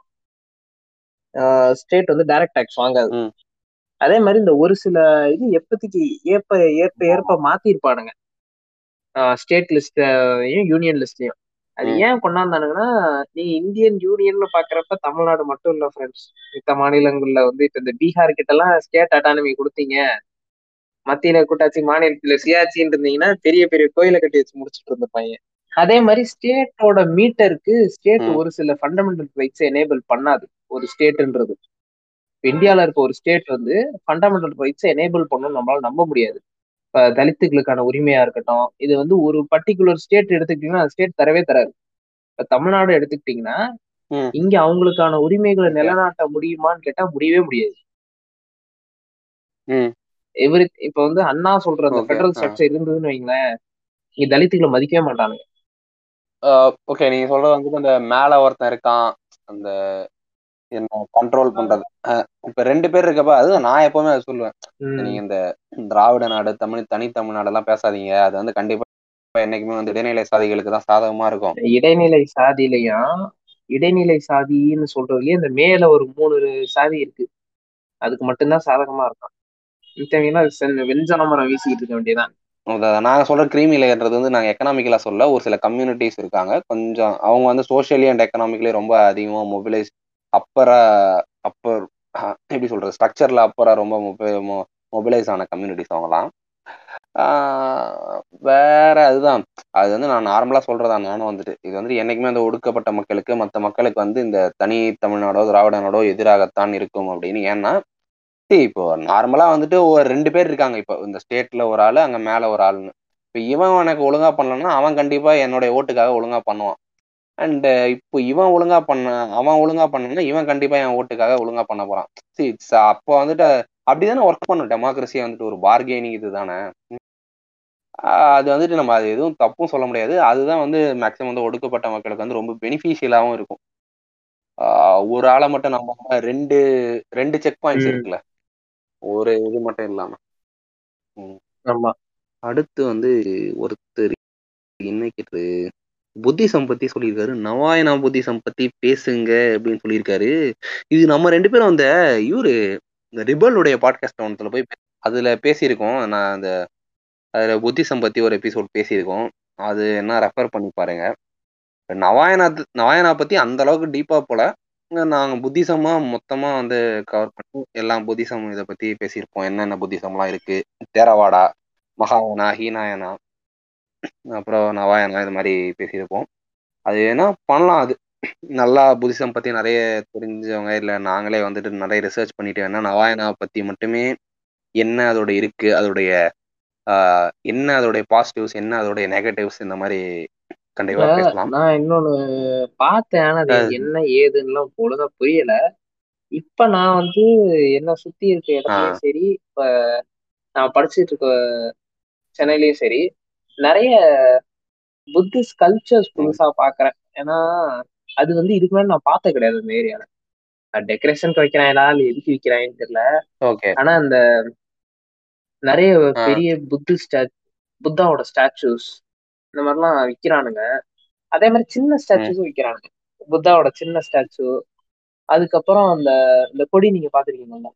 ஸ்டேட் வந்து டைரக்ட் டாக்ஸ் வாங்காது ம். அதே மாதிரி இந்த ஒரு சில இது எப்பத்திக்கு ஏற்ப ஏற்ப ஏற்ப மாத்திருப்பானுங்க ஸ்டேட் லிஸ்டையும் யூனியன் லிஸ்டையும் அது ம். ஏன் கொண்டாந்தானுங்கன்னா நீ இந்தியன் யூனியன் பாக்குறப்ப தமிழ்நாடு மட்டும் இல்ல ஃப்ரெண்ட்ஸ் மித்த மாநிலங்கள்ல வந்து இப்ப இந்த பீகார் கிட்ட எல்லாம் ஸ்டேட் அட்டானமி கொடுத்தீங்க மத்தியில கூட்டாட்சி மாநிலத்துல சுயாட்சின்னு இருந்தீங்கன்னா பெரிய பெரிய கோயிலை கட்டி வச்சு முடிச்சுட்டு இருந்த பையன் அதே மாதிரி ஸ்டேட்டோட மீட்டருக்கு ஸ்டேட் ம். ஒரு சில ஃபண்டமெண்டல் ரைட்ஸ் எனேபிள் பண்ணாது ஒரு ஸ்டேட்ன்றது இப்ப இந்தியால இருக்க ஒரு ஸ்டேட் வந்து ஃபண்டமெண்டல் ரைட்ஸ் எனேபிள் பண்ணணும் நம்மளால நம்ப முடியாது இப்ப தலித்துகளுக்கான உரிமையா இருக்கட்டும் இது வந்து ஒரு பர்டிகுலர் ஸ்டேட் எடுத்துக்கிட்டீங்கன்னா அந்த ஸ்டேட் தரவே தராது இப்ப தமிழ்நாடு எடுத்துக்கிட்டீங்கன்னா ம். இங்க அவங்களுக்கான உரிமைகளை நிலைநாட்ட முடியுமான்னு கேட்டா முடியவே முடியாது ம். எவரி இப்ப வந்து அண்ணா சொல்ற அந்த Okay, ஃபெடரல் ஆ. ஸ்ட்ரக்சர் இருந்ததுன்னு வைங்களேன் இங்க தலித்துகளை மதிக்கவே மாட்டானுங்க ஓகே நீங்க சொல்றது வந்துட்டு அந்த மேல ஒருத்தன் இருக்கான் அந்த என்ன கண்ட்ரோல் பண்றது அஹ் இப்ப ரெண்டு பேர் இருக்கப்ப அது நான் எப்பவுமே அதை சொல்லுவேன் ம். நீங்க இந்த திராவிட நாடு தமிழ் தனி தமிழ்நாடு எல்லாம் பேசாதீங்க அது வந்து கண்டிப்பா என்னைக்குமே வந்து இடைநிலை சாதிகளுக்கு தான் சாதகமா இருக்கும் இடைநிலை சாதியிலையும் இடைநிலை சாதின்னு சொல்றதுலயே இந்த மேல ஒரு மூணு சாதி இருக்கு அதுக்கு மட்டும்தான் சாதகமா இருக்கும் மித்தவங்கன்னா வெஞ்சனமரம் வீசிக்கிட்டு இருக்க வேண்டியதான் அத- நாங்க சொல்ற கிரீமி லேயர்ன்றது வந்து நாங்க எக்கனாமிக்கலா சொல்ல ஒரு சில கம்யூனிட்டிஸ் இருக்காங்க கொஞ்சம் அவங்க வந்து சோஷியலி அண்ட் எக்கனாமிக்கலி ரொம்ப அதிகமா மொபிலைஸ் அப்பரா அப்பர் எப்படி சொல்றது ஸ்ட்ரக்சர்ல அப்பரா ரொம்ப மொபிலைஸ் ஆன கம்யூனிட்டிஸ் அவங்கலாம் ஆஹ் வேற அதுதான் அது வந்து நான் நார்மலா சொல்றதா நானும் வந்துட்டு இது வந்துட்டு என்னைக்குமே அந்த ஒடுக்கப்பட்ட மக்களுக்கு மற்ற மக்களுக்கு வந்து இந்த தனி தமிழ்நாடோ திராவிட நாடோ எதிராகத்தான் இருக்கும் அப்படின்னு ஏன்னா see, இப்போ நார்மலா வந்துட்டு ஒரு ரெண்டு பேர் இருக்காங்க இப்போ இந்த ஸ்டேட்ல ஒரு ஆளு அங்க மேல ஒரு ஆளுன்னு இப்போ இவன் எனக்கு ஒழுங்கா பண்ணலன்னா அவன் கண்டிப்பா என்னுடைய ஓட்டுக்காக ஒழுங்கா பண்ணுவான் அண்ட் இப்போ இவன் ஒழுங்கா பண்ண அவன் ஒழுங்கா பண்ணனா இவன் கண்டிப்பா என் ஓட்டுக்காக ஒழுங்கா பண்ண போறான் See, it's- அப்போ வந்துட்டு அப்படிதானே ஒர்க் பண்ணும் டெமோக்ரஸி வந்துட்டு ஒரு பார்கெனிங் இதுதானே ஆஹ் அது வந்துட்டு நம்ம அது எதுவும் தப்பும் சொல்ல முடியாது அதுதான் வந்து மேக்ஸிமம் வந்து ஒடுக்கப்பட்ட மக்களுக்கு வந்து ரொம்ப பெனிஃபிஷியலாகவும் இருக்கும் ஆஹ் ஒரு ஆளை மட்டும் நம்ம ரெண்டு ரெண்டு செக் பாயிண்ட்ஸ் ம். இருக்குல்ல ஒரு இது மட்டும் இல்லாம ஆமா அடுத்து வந்து ஒருத்தர் என்ன கேட்டு புத்திசம் பத்தி சொல்லியிருக்காரு நவாயனா புத்திசம் பத்தி பேசுங்க அப்படின்னு சொல்லியிருக்காரு இது நம்ம ரெண்டு பேரும் அந்த இவரு இந்த ரிபலுடைய பாட்காஸ்ட் ஒன்றத்துல போய் பே- அதுல பேசியிருக்கோம் நான் அந்த அதுல புத்திசம் பத்தி ஒரு எபிசோட் பேசியிருக்கோம் அது என்ன ரெஃபர் பண்ணி பாருங்க நவாயனா நவாயனா பத்தி அந்த அளவுக்கு டீப்பா போல நாங்க புத்திசமா மொத்தமா வந்து கவர் பண்ணி எல்லாம் புத்திசம் இதை பத்தி பேசியிருப்போம் என்னென்ன புத்திசம்லாம் இருக்கு தேரவாடா மகாயானா ஹீனாயனா அப்புறம் நவாயனா இது மாதிரி பேசியிருப்போம் அது வேணா பண்ணலாம் அது நல்லா புத்திசம் பத்தி நிறைய தெரிஞ்சவங்க இல்ல நாங்களே வந்துட்டு நிறைய ரிசர்ச் பண்ணிட்டு வேணா நவாயனா பத்தி மட்டுமே என்ன அதோட இருக்கு அதோடைய ஆஹ் என்ன அதோடைய பாசிட்டிவ்ஸ் என்ன அதோடைய நெகட்டிவ்ஸ் இந்த மாதிரி கண்டிப்பா இப்ப பேசலாம் நான் இன்னொன்னு பார்த்தேன் ஆனா அது அஹ் எனக்கு என்ன ஏதுன்னுலாம் ஒழுங்கா புரியல இப்ப நான் வந்து என்ன சுத்தி இருக்க இடத்துலயும் ஆஹ் சரி இப்ப நான் படிச்சுட்டு இருக்க சென்னையிலயும் சரி நிறைய புத்திஸ்ட் கல்ச்சர்ஸ் ம், புதுசா பாக்குறேன் ஏன்னா அது வந்து இதுக்கு முன்னாடி நான் பார்த்தது கிடையாது இந்த ஏரியால டெக்கரேஷனுக்கு வைக்கிறாங்களா இல்ல எதுக்கு வைக்கிறாங்கன்னு தெரியல ஓகே ஆனா இந்த நிறைய ஆஹ் பெரிய புத்திஸ்ட் புத்தாவோட ஸ்டாச்சூஸ் இந்த மாதிரிலாம் விக்கிறானுங்க அதே மாதிரி சின்ன ம். ஸ்டாச்சூஸும் விக்கிறானுங்க புத்தாவோட சின்ன ஸ்டாச்சு அதுக்கப்புறம் அந்த இந்த கொடி நீங்க பாத்திருக்கீங்களா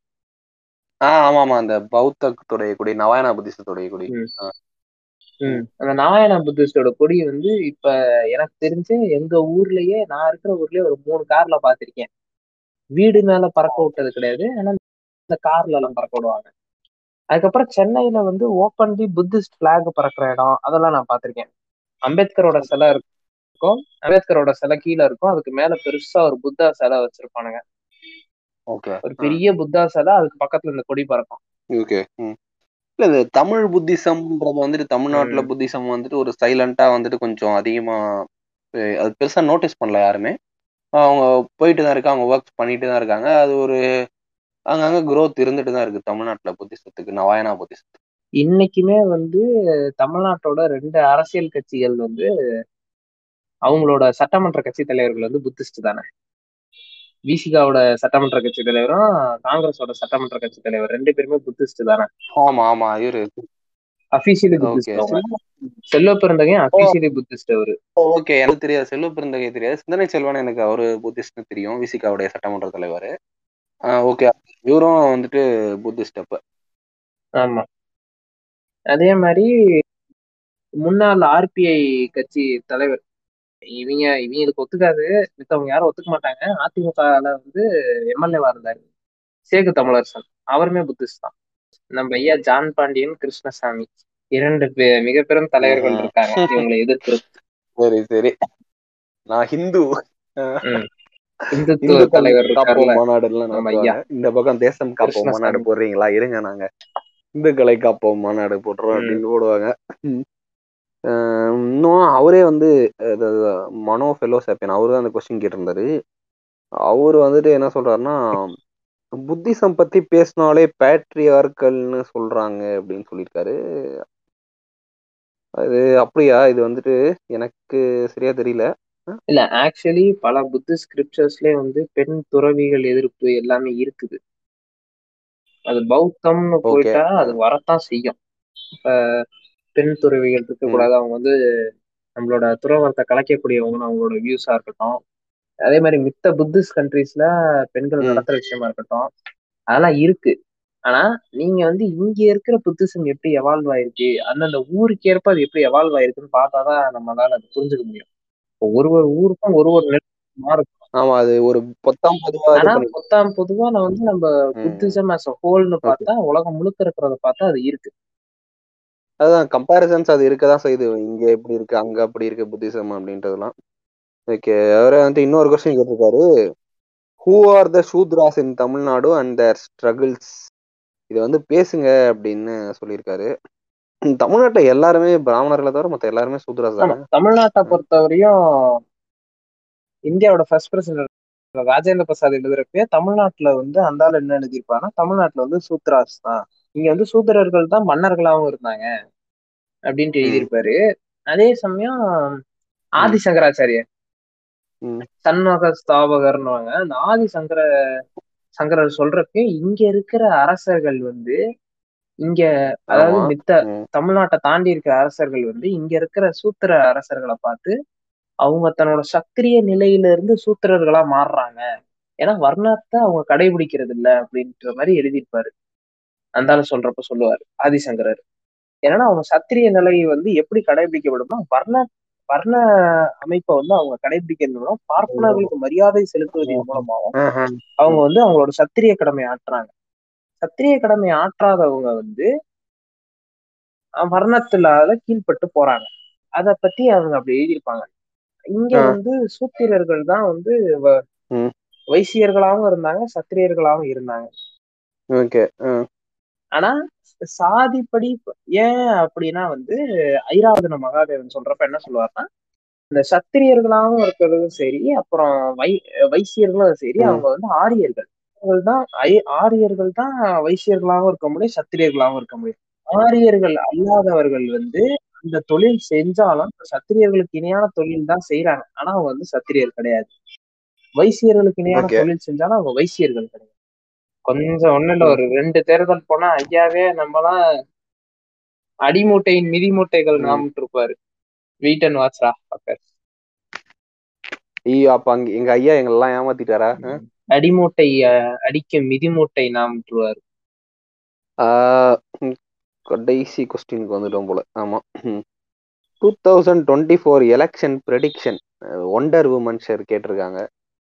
ஆஹ் ஆமா ஆமா அந்த பௌத்தத்துடைய கொடி நவாயனா புத்திசத்துடைய கொடி ம். ஆஹ் ம் அந்த நாராயண புத்திஸ்டோட கொடி வந்து இப்ப எனக்கு தெரிஞ்சு எங்க ஊர்லயே நான் இருக்கிற ஊர்லயே ஒரு மூணு கார்ல பாத்திருக்கேன் வீடு மேல பறக்க விட்டது கிடையாது ஆனா இந்த கார்ல எல்லாம் பறக்க விடுவாங்க அதுக்கப்புறம் சென்னையில வந்து ஓப்பன்லி புத்திஸ்ட் பிளாக் பறக்கிற இடம் அதெல்லாம் நான் பார்த்திருக்கேன் அம்பேத்கரோட சிலை இருக்கும் அம்பேத்கரோட சிலை கீழே இருக்கும் அதுக்கு மேல பெருசா ஒரு புத்தா சிலை வச்சிருப்பானுங்க ஓகே ஒரு பெரிய புத்தா சிலை அதுக்கு பக்கத்துல இந்த கொடி பறக்கும் ஓகே ம் இல்ல இந்த தமிழ் புத்திசம்ன்றது வந்துட்டு தமிழ்நாட்டுல ம். புத்திசம் வந்துட்டு ஒரு சைலண்டா வந்துட்டு கொஞ்சம் அதிகமா அஹ் அது பெருசா நோட்டீஸ் பண்ணல யாருமே அவங்க போயிட்டு தான் இருக்காங்க அவங்க ஒர்க் பண்ணிட்டு தான் இருக்காங்க அது ஒரு அங்கங்க growth இருந்துட்டு தான் இருக்கு தமிழ்நாட்டுல புத்திசத்துக்கு நவாயனா புத்திசத்துக்கு இன்னைக்குமே வந்து தமிழ்நாட்டோட ரெண்டு அரசியல் கட்சிகள் வந்து அவங்களோட சட்டமன்ற கட்சி தலைவர்கள் வந்து புத்திஸ்ட் தானே விசிகாவோட சட்டமன்ற கட்சி தலைவரும் காங்கிரஸோட சட்டமன்ற கட்சி தலைவர் ரெண்டு பேருமே புத்திஸ்ட் தானே ஆமா ஆமா இவரு அபிஷியலி ஓகே புத்திஸ்ட் அவங்க செல்வ பிறந்தகையும் அபிஷியலி புத்திஸ்ட் அவரு ஓகே எனக்கு தெரியாது செல்வ பிறந்தகை தெரியாது சிந்தனை செல்வன் எனக்கு அவரு புத்திஸ்ட்னு தெரியும் விசிகாவுடைய சட்டமன்ற தலைவர் ஓகே இவரும் வந்துட்டு புத்திஸ்ட் அப்ப ஆமா அதே மாதிரி முன்னாள் ஆர்பிஐ கட்சி தலைவர் இவங்க இவங்களுக்கு ஒத்துக்காது மித்தவங்க யாரும் ஒத்துக்க மாட்டாங்க அதிமுகல வந்து எம்எல்ஏவா இருந்தாரு சேகு தமிழரசன் அவருமே புத்திஸ்ட் தான் நம்ம ஐயா ஜான் பாண்டியன் கிருஷ்ணசாமி இரண்டு பே- மிக பெரும் தலைவர்கள் ம்ஹும். இருக்காங்க இவங்களை எதிர்த்து சரி சரி நான் ஹிந்து ம். இந்துத்துவ இந்துக்கள் தலைவர் காப்போம் இருக்காருல்ல மாநாடுலாம் நம்ம நடத்துவாங்க ஐயா இந்த பக்கம் தேசம் காப்போம் கிருஷ்ணசாமி. மாநாடு போடுறீங்களா இருங்க நாங்க இந்துக்களை காப்போம் மாநாடு போடுறோம் ம். அப்படின்னு போடுவாங்க ம். அஹ் இன்னும் அவரே வந்து அது மனோ ஃபெலோசாப்பியன் அவரு தான் அந்த கொஸ்டின் கேட்டிருந்தாரு அவர் வந்துட்டு என்ன சொல்றாருன்னா புத்திசம் பத்தி பேசினாலே பேட்ரியார்கள்னு சொல்றாங்க அப்படின்னு சொல்லியிருக்காரு அது அப்படியா இது வந்துட்டு எனக்கு சரியா தெரியல இல்ல ஆக்சுவலி பல புத்திஸ்ட் ஸ்கிரிப்சர்ஸ்லயே வந்து பெண் துறவிகள் எதிர்ப்பு எல்லாமே இருக்குது அது பௌத்தம்னு போயிட்டா அது வரத்தான் செய்யும் இப்ப பெண் துறவிகள் இருக்கக்கூடாது அவங்க வந்து நம்மளோட துறவரத்தை கலைக்கக்கூடியவங்க அவங்களோட வியூஸா இருக்கட்டும் அதே மாதிரி மித்த புத்திஸ்ட் கண்ட்ரீஸ்ல பெண்கள் ம். நடத்துற விஷயமா இருக்கட்டும் அதெல்லாம் இருக்கு ஆனா நீங்க வந்து இங்க இருக்கிற புத்திசம் எப்படி எவால்வ் ஆயிருக்கு அந்தந்த ஊருக்கு ஏற்ப அது எப்படி எவால்வ் ஆயிருக்குன்னு பார்த்தாதான் நம்மளால அது புரிஞ்சுக்க முடியும் இப்போ ஒரு ஒரு ஊருக்கும் ஒரு ஒரு நிலை மாறும் ஆமா அது ஒரு பொத்தாம் பொதுவா இது ஆனா பண்ணி பொத்தாம் பொதுவா நான் வந்து நம்ம ம். புத்திசம் as a ஹோல்னு பார்த்தா உலகம் முழுக்க இருக்கிறத பார்த்தா அது இருக்கு அதுதான் கம்பேரிசன்ஸ் அது இருக்கதான் செய்யுது இங்க எப்படி இருக்கு அங்க அப்படி இருக்கு புத்திசம் அப்படின்றதுலாம் ஓகே அவரே வந்து இன்னொரு கொஸ்டின் கேட்டிருக்காரு who are the Shudras in Tamil Nadu and their struggles இதை வந்து பேசுங்க அப்படின்னு சொல்லியிருக்காரு தமிழ்நாட்டுல எல்லாருமே பிராமணர்களை தவிர மத்த எல்லாருமே சூத்ராஸ் ஆமா தானே தமிழ்நாட்டை பொறுத்தவரையும் இந்தியாவோட ஃபர்ஸ்ட் பிரசிடென்ட் ராஜேந்திர பிரசாத் எழுதுறப்பே தமிழ்நாட்டுல வந்து அந்த ஆள் என்ன எழுதியிருப்பாருன்னா தமிழ்நாட்டுல வந்து சூத்ராஸ் தான் இங்க வந்து சூத்திரர்கள் தான் மன்னர்களாவும் இருந்தாங்க அப்படின்ட்டு ம். எழுதியிருப்பாரு அதே சமயம் ஆதிசங்கராச்சாரியர் ம். சண்முக ஸ்தாபகர்னுவாங்க அந்த ஆதிசங்கர சங்கரர் சொல்றப்ப இங்க இருக்கிற அரசர்கள் வந்து இங்க அதாவது ஆமா. மித்த ம். தமிழ்நாட்டை தாண்டி இருக்கிற அரசர்கள் வந்து இங்க இருக்கிற சூத்திர அரசர்களை பார்த்து அவங்க தன்னோட சத்திரிய நிலையில இருந்து சூத்திரர்களா மாறுறாங்க ஏன்னா வர்ணத்தை அவங்க கடைபிடிக்கிறது இல்ல அப்படின்ற மாதிரி எழுதியிருப்பாரு அந்த ஆளு சொல்றப்ப சொல்லுவாரு ஆதிசங்கரர் ஏன்னா அவங்க சத்திரிய நிலை வந்து எப்படி கடைபிடிக்கப்படும்னா வர்ண வர்ண அமைப்பை வந்து அவங்க கடைபிடிக்கிறது மூலம் பார்ப்பனர்களுக்கு மரியாதை செலுத்துவதன் மூலமாகவும் ஆஹா. அவங்க வந்து அவங்களோட சத்திரிய கடமை ஆற்றுறாங்க சத்திரிய கடமை ஆற்றாதவங்க வந்து அஹ் வர்ணத்திலாத கீழ்ப்பட்டு போறாங்க அத பத்தி அவங்க அப்படி எழுதியிருப்பாங்க இங்க ஆ. வந்து சூத்திரர்கள் தான் வந்து வ- ம். வைசியர்களாவும் இருந்தாங்க சத்திரியர்களாவும் இருந்தாங்க ஓகே ஆ. ஆனா சாதிப்படி ஏன் அப்படின்னா வந்து ஐராவதன மகாதேவன் சொல்றப்ப என்ன சொல்லுவாருன்னா இந்த சத்திரியர்களாகவும் இருக்கிறதும் சரி அப்புறம் வை வைசியர்களும் சரி ம். அவங்க வந்து ஆரியர்கள் அவர்கள் தான் ஐ- ஆரியர்கள் தான் வைசியர்களாகவும் இருக்க முடியும் சத்திரியர்களாகவும் இருக்க முடியும் ஆரியர்கள் அல்லாதவர்கள் வந்து அந்த தொழில் செஞ்சாலும் சத்திரியர்களுக்கு இணையான தொழில் தான் செய்யறாங்க ஆனா அவங்க வந்து சத்திரியர் கிடையாது வைசியர்களுக்கு இணையான Okay. தொழில் செஞ்சாலும் அவங்க வைசியர்கள் கிடையாது கொஞ்சம் ஒண்ணு இல்ல ஒரு ரெண்டு தேர்தல் போனா ஐயாவே நம்மலாம் அடிமூட்டையின் மிதிமூட்டைகள் ம். நாம் இருப்பாரு வெயிட் அண்ட் வாட்ச்ரா பக்கர் ஐயோ அப்ப அங்க எங்க ஐயா எங்களெல்லாம் ஏமாத்திட்டாரா ஆ? அடிமூட்டை அஹ், அடிக்கும் மிதிமூட்டை நாம் விட்டுருவாரு ஆ, ம், கடைசி கொஸ்டினுக்கு வந்துட்டோம் போல ஆமா two thousand twenty four election prediction wonder woman share கேட்டிருக்காங்க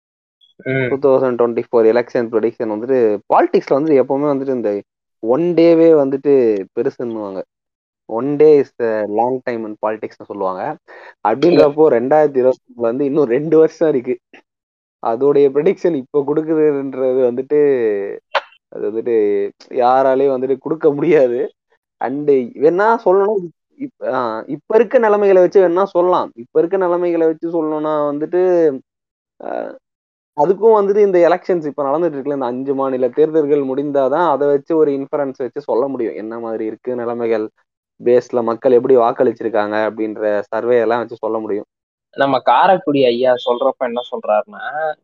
ம். Two thousand twenty four election prediction வந்துட்டு பாலிடிக்ஸ்ல வந்து எப்பவுமே வந்துட்டு இந்த ஒன் டேவே வந்துட்டு பெருசுன்னுவாங்க one day is long time in பாலிடிக்ஸ்னு சொல்லுவாங்க அப்படின்றப்போ ரெண்டாயிரத்தி இருபத்தி வந்து இன்னும் ரெண்டு வருஷம் இருக்கு அதோடைய ப்ரெடிக்ஷன் இப்போ கொடுக்குதுன்றது வந்துட்டு அது வந்துட்டு யாராலையும் வந்துட்டு கொடுக்க முடியாது அண்டு வேணா சொல்லணும் இப்- ஆஹ் இப்ப இருக்க நிலைமைகளை வச்சு வேணா சொல்லலாம் இப்ப இருக்க நிலைமைகளை வச்சு சொல்லணும்னா வந்துட்டு ஆஹ் அதுக்கும் வந்துட்டு இந்த எலெக்ஷன்ஸ் இப்ப நடந்துட்டு இருக்குல்ல இந்த அஞ்சு மாநில தேர்தல்கள் முடிந்தாதான் அதை வச்சு ஒரு இன்ஃபரன்ஸ் வச்சு சொல்ல முடியும் என்ன மாதிரி இருக்கு நிலைமைகள் பேஸ்ல மக்கள் எப்படி வாக்களிச்சிருக்காங்க அப்படின்ற சர்வே எல்லாம் வச்சு சொல்ல முடியும் நம்ம காரைக்குடி ஐயா சொல்றப்ப என்ன சொல்றாருன்னா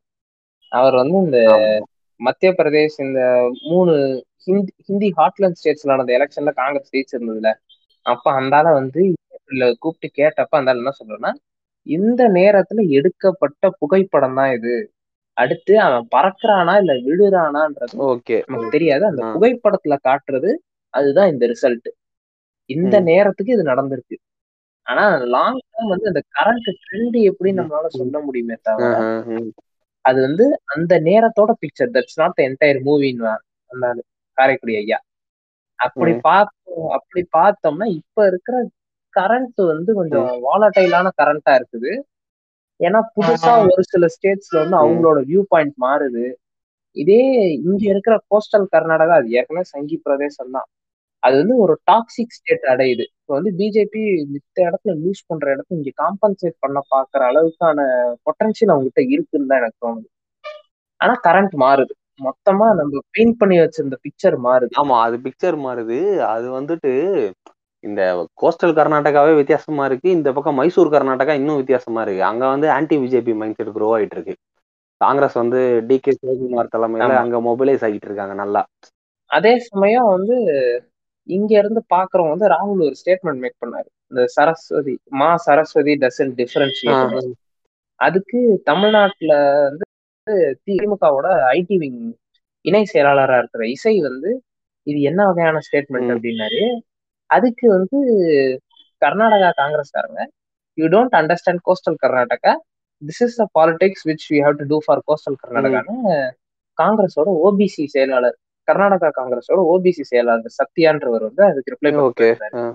அவர் வந்து இந்த ஆமா. மத்திய பிரதேஷ் இந்த மூணு ஹிந்தி ஹிந்தி ஹாட்லேண்ட் ஸ்டேட்ஸ்ல நடந்த எலெக்ஷன்ல காங்கிரஸ் ஜெயிச்சிருந்ததுல அப்ப அந்தால வந்து இல்ல கூப்பிட்டு கேட்டப்ப அந்தால என்ன சொல்றேன்னா இந்த நேரத்துல எடுக்கப்பட்ட புகைப்படம் தான் இது அடுத்து அவன் பறக்குறானா இல்ல விழுறானான்றது ஓகே நமக்கு தெரியாது அந்த ஆ. புகைப்படத்துல காட்டுறது அதுதான் இந்த ரிசல்ட் இந்த ம். நேரத்துக்கு இது நடந்திருக்கு ஆனா லாங் டேர்ம் வந்து அந்த கரண்ட் ட்ரெண்ட் எப்படின்னு ம். நம்மளால சொல்ல முடியுமே தவிர ஆஹா, ம். அது வந்து அந்த நேரத்தோட பிக்சர் தட்ஸ் நாட் என்டையர் மூவின்னு அந்த ஆளு, காரைக்குடி ஐயா அப்படி ம். பார்த்தோம் அப்படி பார்த்தோம்னா இப்ப இருக்கிற கரண்ட் வந்து கொஞ்சம் வாலட்டைலான கரண்டா இருக்குது ஏன்னா புதுசா ஒரு சில ஸ்டேட்ஸ்ல வந்து ம். அவங்களோட வியூ பாயிண்ட் மாறுது இதே இங்க இருக்கிற கோஸ்டல் கர்நாடகா அது ஏற்கனவே சங்கி பிரதேசம் தான் அது வந்து ஒரு டாக்ஸிக் ஸ்டேட் அடையுது இப்போ வந்து பிஜேபி மித்த இடத்துல லூஸ் பண்ற இடத்துல இங்க காம்பன்சேட் பண்ண பாக்குற அளவுக்கான பொட்டன்ஷியல் அவங்ககிட்ட இருக்குன்னு தான் எனக்கு தோணுது ஆனா கரண்ட் மாறுது மொத்தமா நம்ம பெயிண்ட் பண்ணி வச்சிருந்த பிக்சர் மாறுது ஆமா அது பிக்சர் மாறுது அது வந்துட்டு இந்த கோஸ்டல் கர்நாடகாவே வித்தியாசமா இருக்கு இந்த பக்கம் மைசூர் கர்நாடகா இன்னும் வித்தியாசமா இருக்கு அங்க வந்து anti BJP mind set grow ஆயிட்டு இருக்கு காங்கிரஸ் வந்து டி கே சிவகுமார் தலைமையில ஆமா. அங்க மொபிலைஸ் ஆகிட்டு இருக்காங்க நல்லா அதே சமயம் வந்து இங்க இருந்து பாக்குறவங்க வந்து ராகுல் ஒரு ஸ்டேட்மெண்ட் மேக் பண்ணாரு இந்த சரஸ்வதி மா சரஸ்வதி டசன் டிஃபரன்ஷியேட் அதுக்கு தமிழ்நாட்டுல வந்து திமுகவோட ஐடி விங் இணை செயலாளரா இருக்கிற இசை வந்து இது என்ன வகையான ஸ்டேட்மெண்ட் ம். அப்படின்னாரு அதுக்கு வந்து கர்நாடகா காங்கிரஸ்காரங்க you don't understand coastal Karnataka this is the politics which you have to do for coastal கர்நாடகான்னு காங்கிரஸோட ஓபிசி செயலாளர் கர்நாடகா காங்கிரஸோட ஓபிசி செயலாளர் சத்யான்றவர் வந்து அதுக்கு ரிப்ளை ஓகே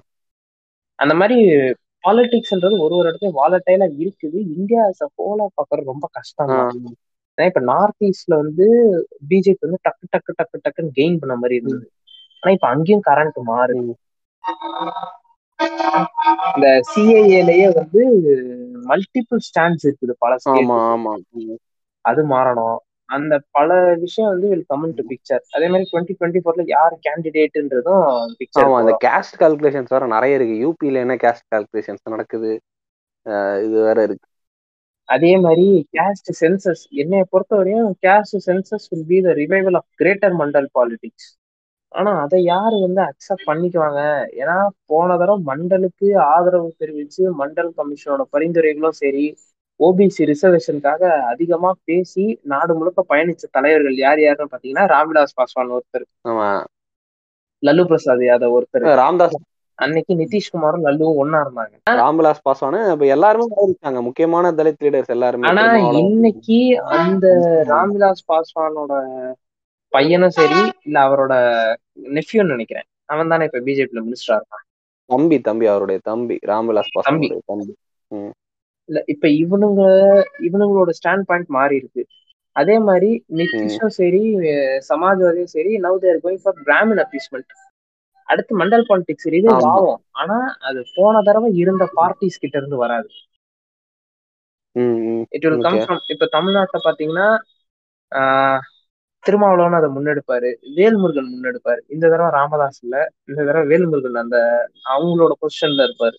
அந்த மாதிரி பாலிடிக்ஸ்ன்றது ஒரு ஒரு இடத்துலயும் வாலட்டைலா இருக்குது இந்தியா ஹோலா பாக்குறது ரொம்ப கஷ்டம் தான் ஏன்னா இப்ப நார்த் ஈஸ்ட்ல வந்து பிஜேபி வந்து டக்கு டக்கு டக்கு டக்குன்னு கெயின் பண்ண மாதிரி இருந்தது ஆனா இப்ப அங்கேயும் கரண்ட் மாறுது இந்த சிஏஏலயே வந்து மல்டிபிள் ஸ்டாண்ட்ஸ் இருக்குது பல ஸ்டேட் ஆமா ஆமா ம். அது மாறணும் அந்த பல விஷயம் வந்து வில் கம் டு பிக்சர் அதே மாதிரி டுவெண்ட்டி டுவெண்ட்டி ஃபோர்ல யார் கேண்டிடேட்ன்றதும் பிக்சர் ஆமா அந்த கேஸ்ட் கால்குலேஷன்ஸ் வேற நிறைய இருக்கு யூபில என்ன கேஸ்ட் கால்குலேஷன்ஸ் நடக்குது அஹ் இது வேற இருக்கு அதே மாதிரி கேஸ்ட் சென்சஸ் என்னைய பொறுத்தவரையும் caste census will be the revival of greater Mandal politics ஆனா அதை யாரு வந்து அக்செப்ட் பண்ணிக்குவாங்க ஏன்னா போன தடவை மண்டலுக்கு ஆதரவு தெரிவிச்சு மண்டல் கமிஷனோட பரிந்துரைகளும் சரி ஓபிசி ரிசர்வேஷனுக்காக அதிகமா பேசி நாடு முழுக்க பயணிச்ச தலைவர்கள் யார் யாருன்னு பாத்தீங்கன்னா ராம்விலாஸ் பாஸ்வான் ஒருத்தர் ஆமா லல்லு பிரசாத் யாதவ் ஒருத்தர் ராம்தாஸ் அன்னைக்கு நிதிஷ்குமாரும் லல்லுவும் ஒன்னா இருந்தாங்க ராம்விலாஸ் பாஸ்வான் இப்ப எல்லாருமே இருக்காங்க முக்கியமான தலித் லீடர்ஸ் எல்லாருமே ஆனா திருமாவளவன். இன்னைக்கு அந்த ராம்விலாஸ் பாஸ்வானோட பையனும் சரி இல்ல அவரோட நெஃப்யூன்னு நினைக்கிறேன் அவன் தானே இப்ப பிஜேபியில மினிஸ்டரா இருக்கான் தம்பி தம்பி அவருடைய தம்பி ராம்விலாஸ் பாஸ்வான் தம்பி இல்ல இப்ப இவனுங்க இவனுங்களோட ஸ்டாண்ட் பாயிண்ட் மாறி இருக்கு அதே மாதிரி நிதிஷும் சரி அஹ் சமாஜ்வாதியும் சரி now there going for Brahmin appeasement அடுத்து மண்டல் பாலிடிக்ஸ் ரிவைவ் ஆமா. ஆகும் ஆனா அது போன தடவை இருந்த பார்ட்டிஸ் கிட்ட இருந்து வராது ம், ம். It will come Okay. From இப்ப தமிழ்நாட்டுல பாத்தீங்கன்னா ஆஹ் திருமாவளவன் அதை முன்னெடுப்பாரு வேல்முருகன் முன்னெடுப்பாரு இந்த தடவை ராமதாஸ் இல்ல இந்த தடவை வேல்முருகன் அந்த அவங்களோட பொசிஷன்ல இருப்பாரு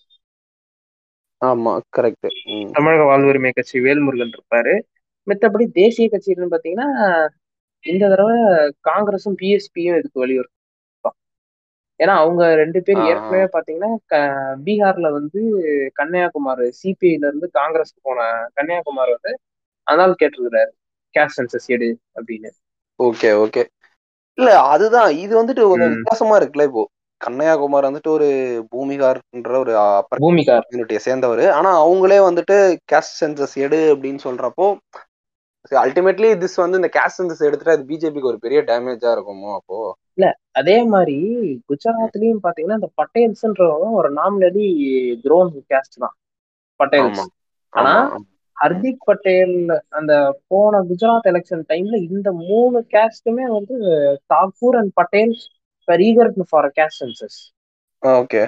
ஆமா கரெக்ட் தமிழக வாழ்வுரிமை கட்சி வேல்முருகன் இருப்பாரு மித்தபடி தேசிய கட்சின்னு பாத்தீங்கன்னா இந்த தடவை காங்கிரஸும் பிஎஸ்பியும் இதுக்கு வலியுறுத்தும் ஏன்னா அவங்க ரெண்டு பேர் ஆ, ஆ. ஏற்கனவே பாத்தீங்கன்னா க- பீகார்ல வந்து கன்னியாகுமார் சிபிஐல இருந்து காங்கிரஸ்க்கு போன கன்னியாகுமார் வந்து அதனால கேட்டிருக்கிறாரு கேஷ் சென்சஸ் எடு அப்படின்னு ஓகே ஓகே இல்ல அதுதான் இது வந்துட்டு ஒரு ம். வித்தியாசமா இருக்குல்ல இப்போ கன்னியாகுமார் வந்துட்டு ஒரு பூமிகார்ன்ற ஒரு அப்பர் பூமிகார் கம்யூனிட்டியை சேர்ந்தவர் ஆனா அவங்களே வந்துட்டு கேஸ்ட் சென்சஸ் எடு அப்படின்னு சொல்றப்போ அல்டிமேட்லி திஸ் வந்து இந்த கேஸ்ட் சென்சஸ் எடுத்துட்டு அது பிஜேபிக்கு ஒரு பெரிய டேமேஜா இருக்குமோ அப்போ அதே மாதிரி குஜராத்லயும் பாத்தீங்கன்னா இந்த பட்டேல்ஸ்ன்றவங்க ஒரு நாமினலி த்ரோன் கேஸ்ட் தான் பட்டேல்ஸ் ஆமா ஆனா ஆமா ஹர்திக் பட்டேல் அந்த போன குஜராத் எலெக்ஷன் டைம்ல இந்த மூணு கேஸ்டுமே வந்து Thakur and Patel for eager for caste census okay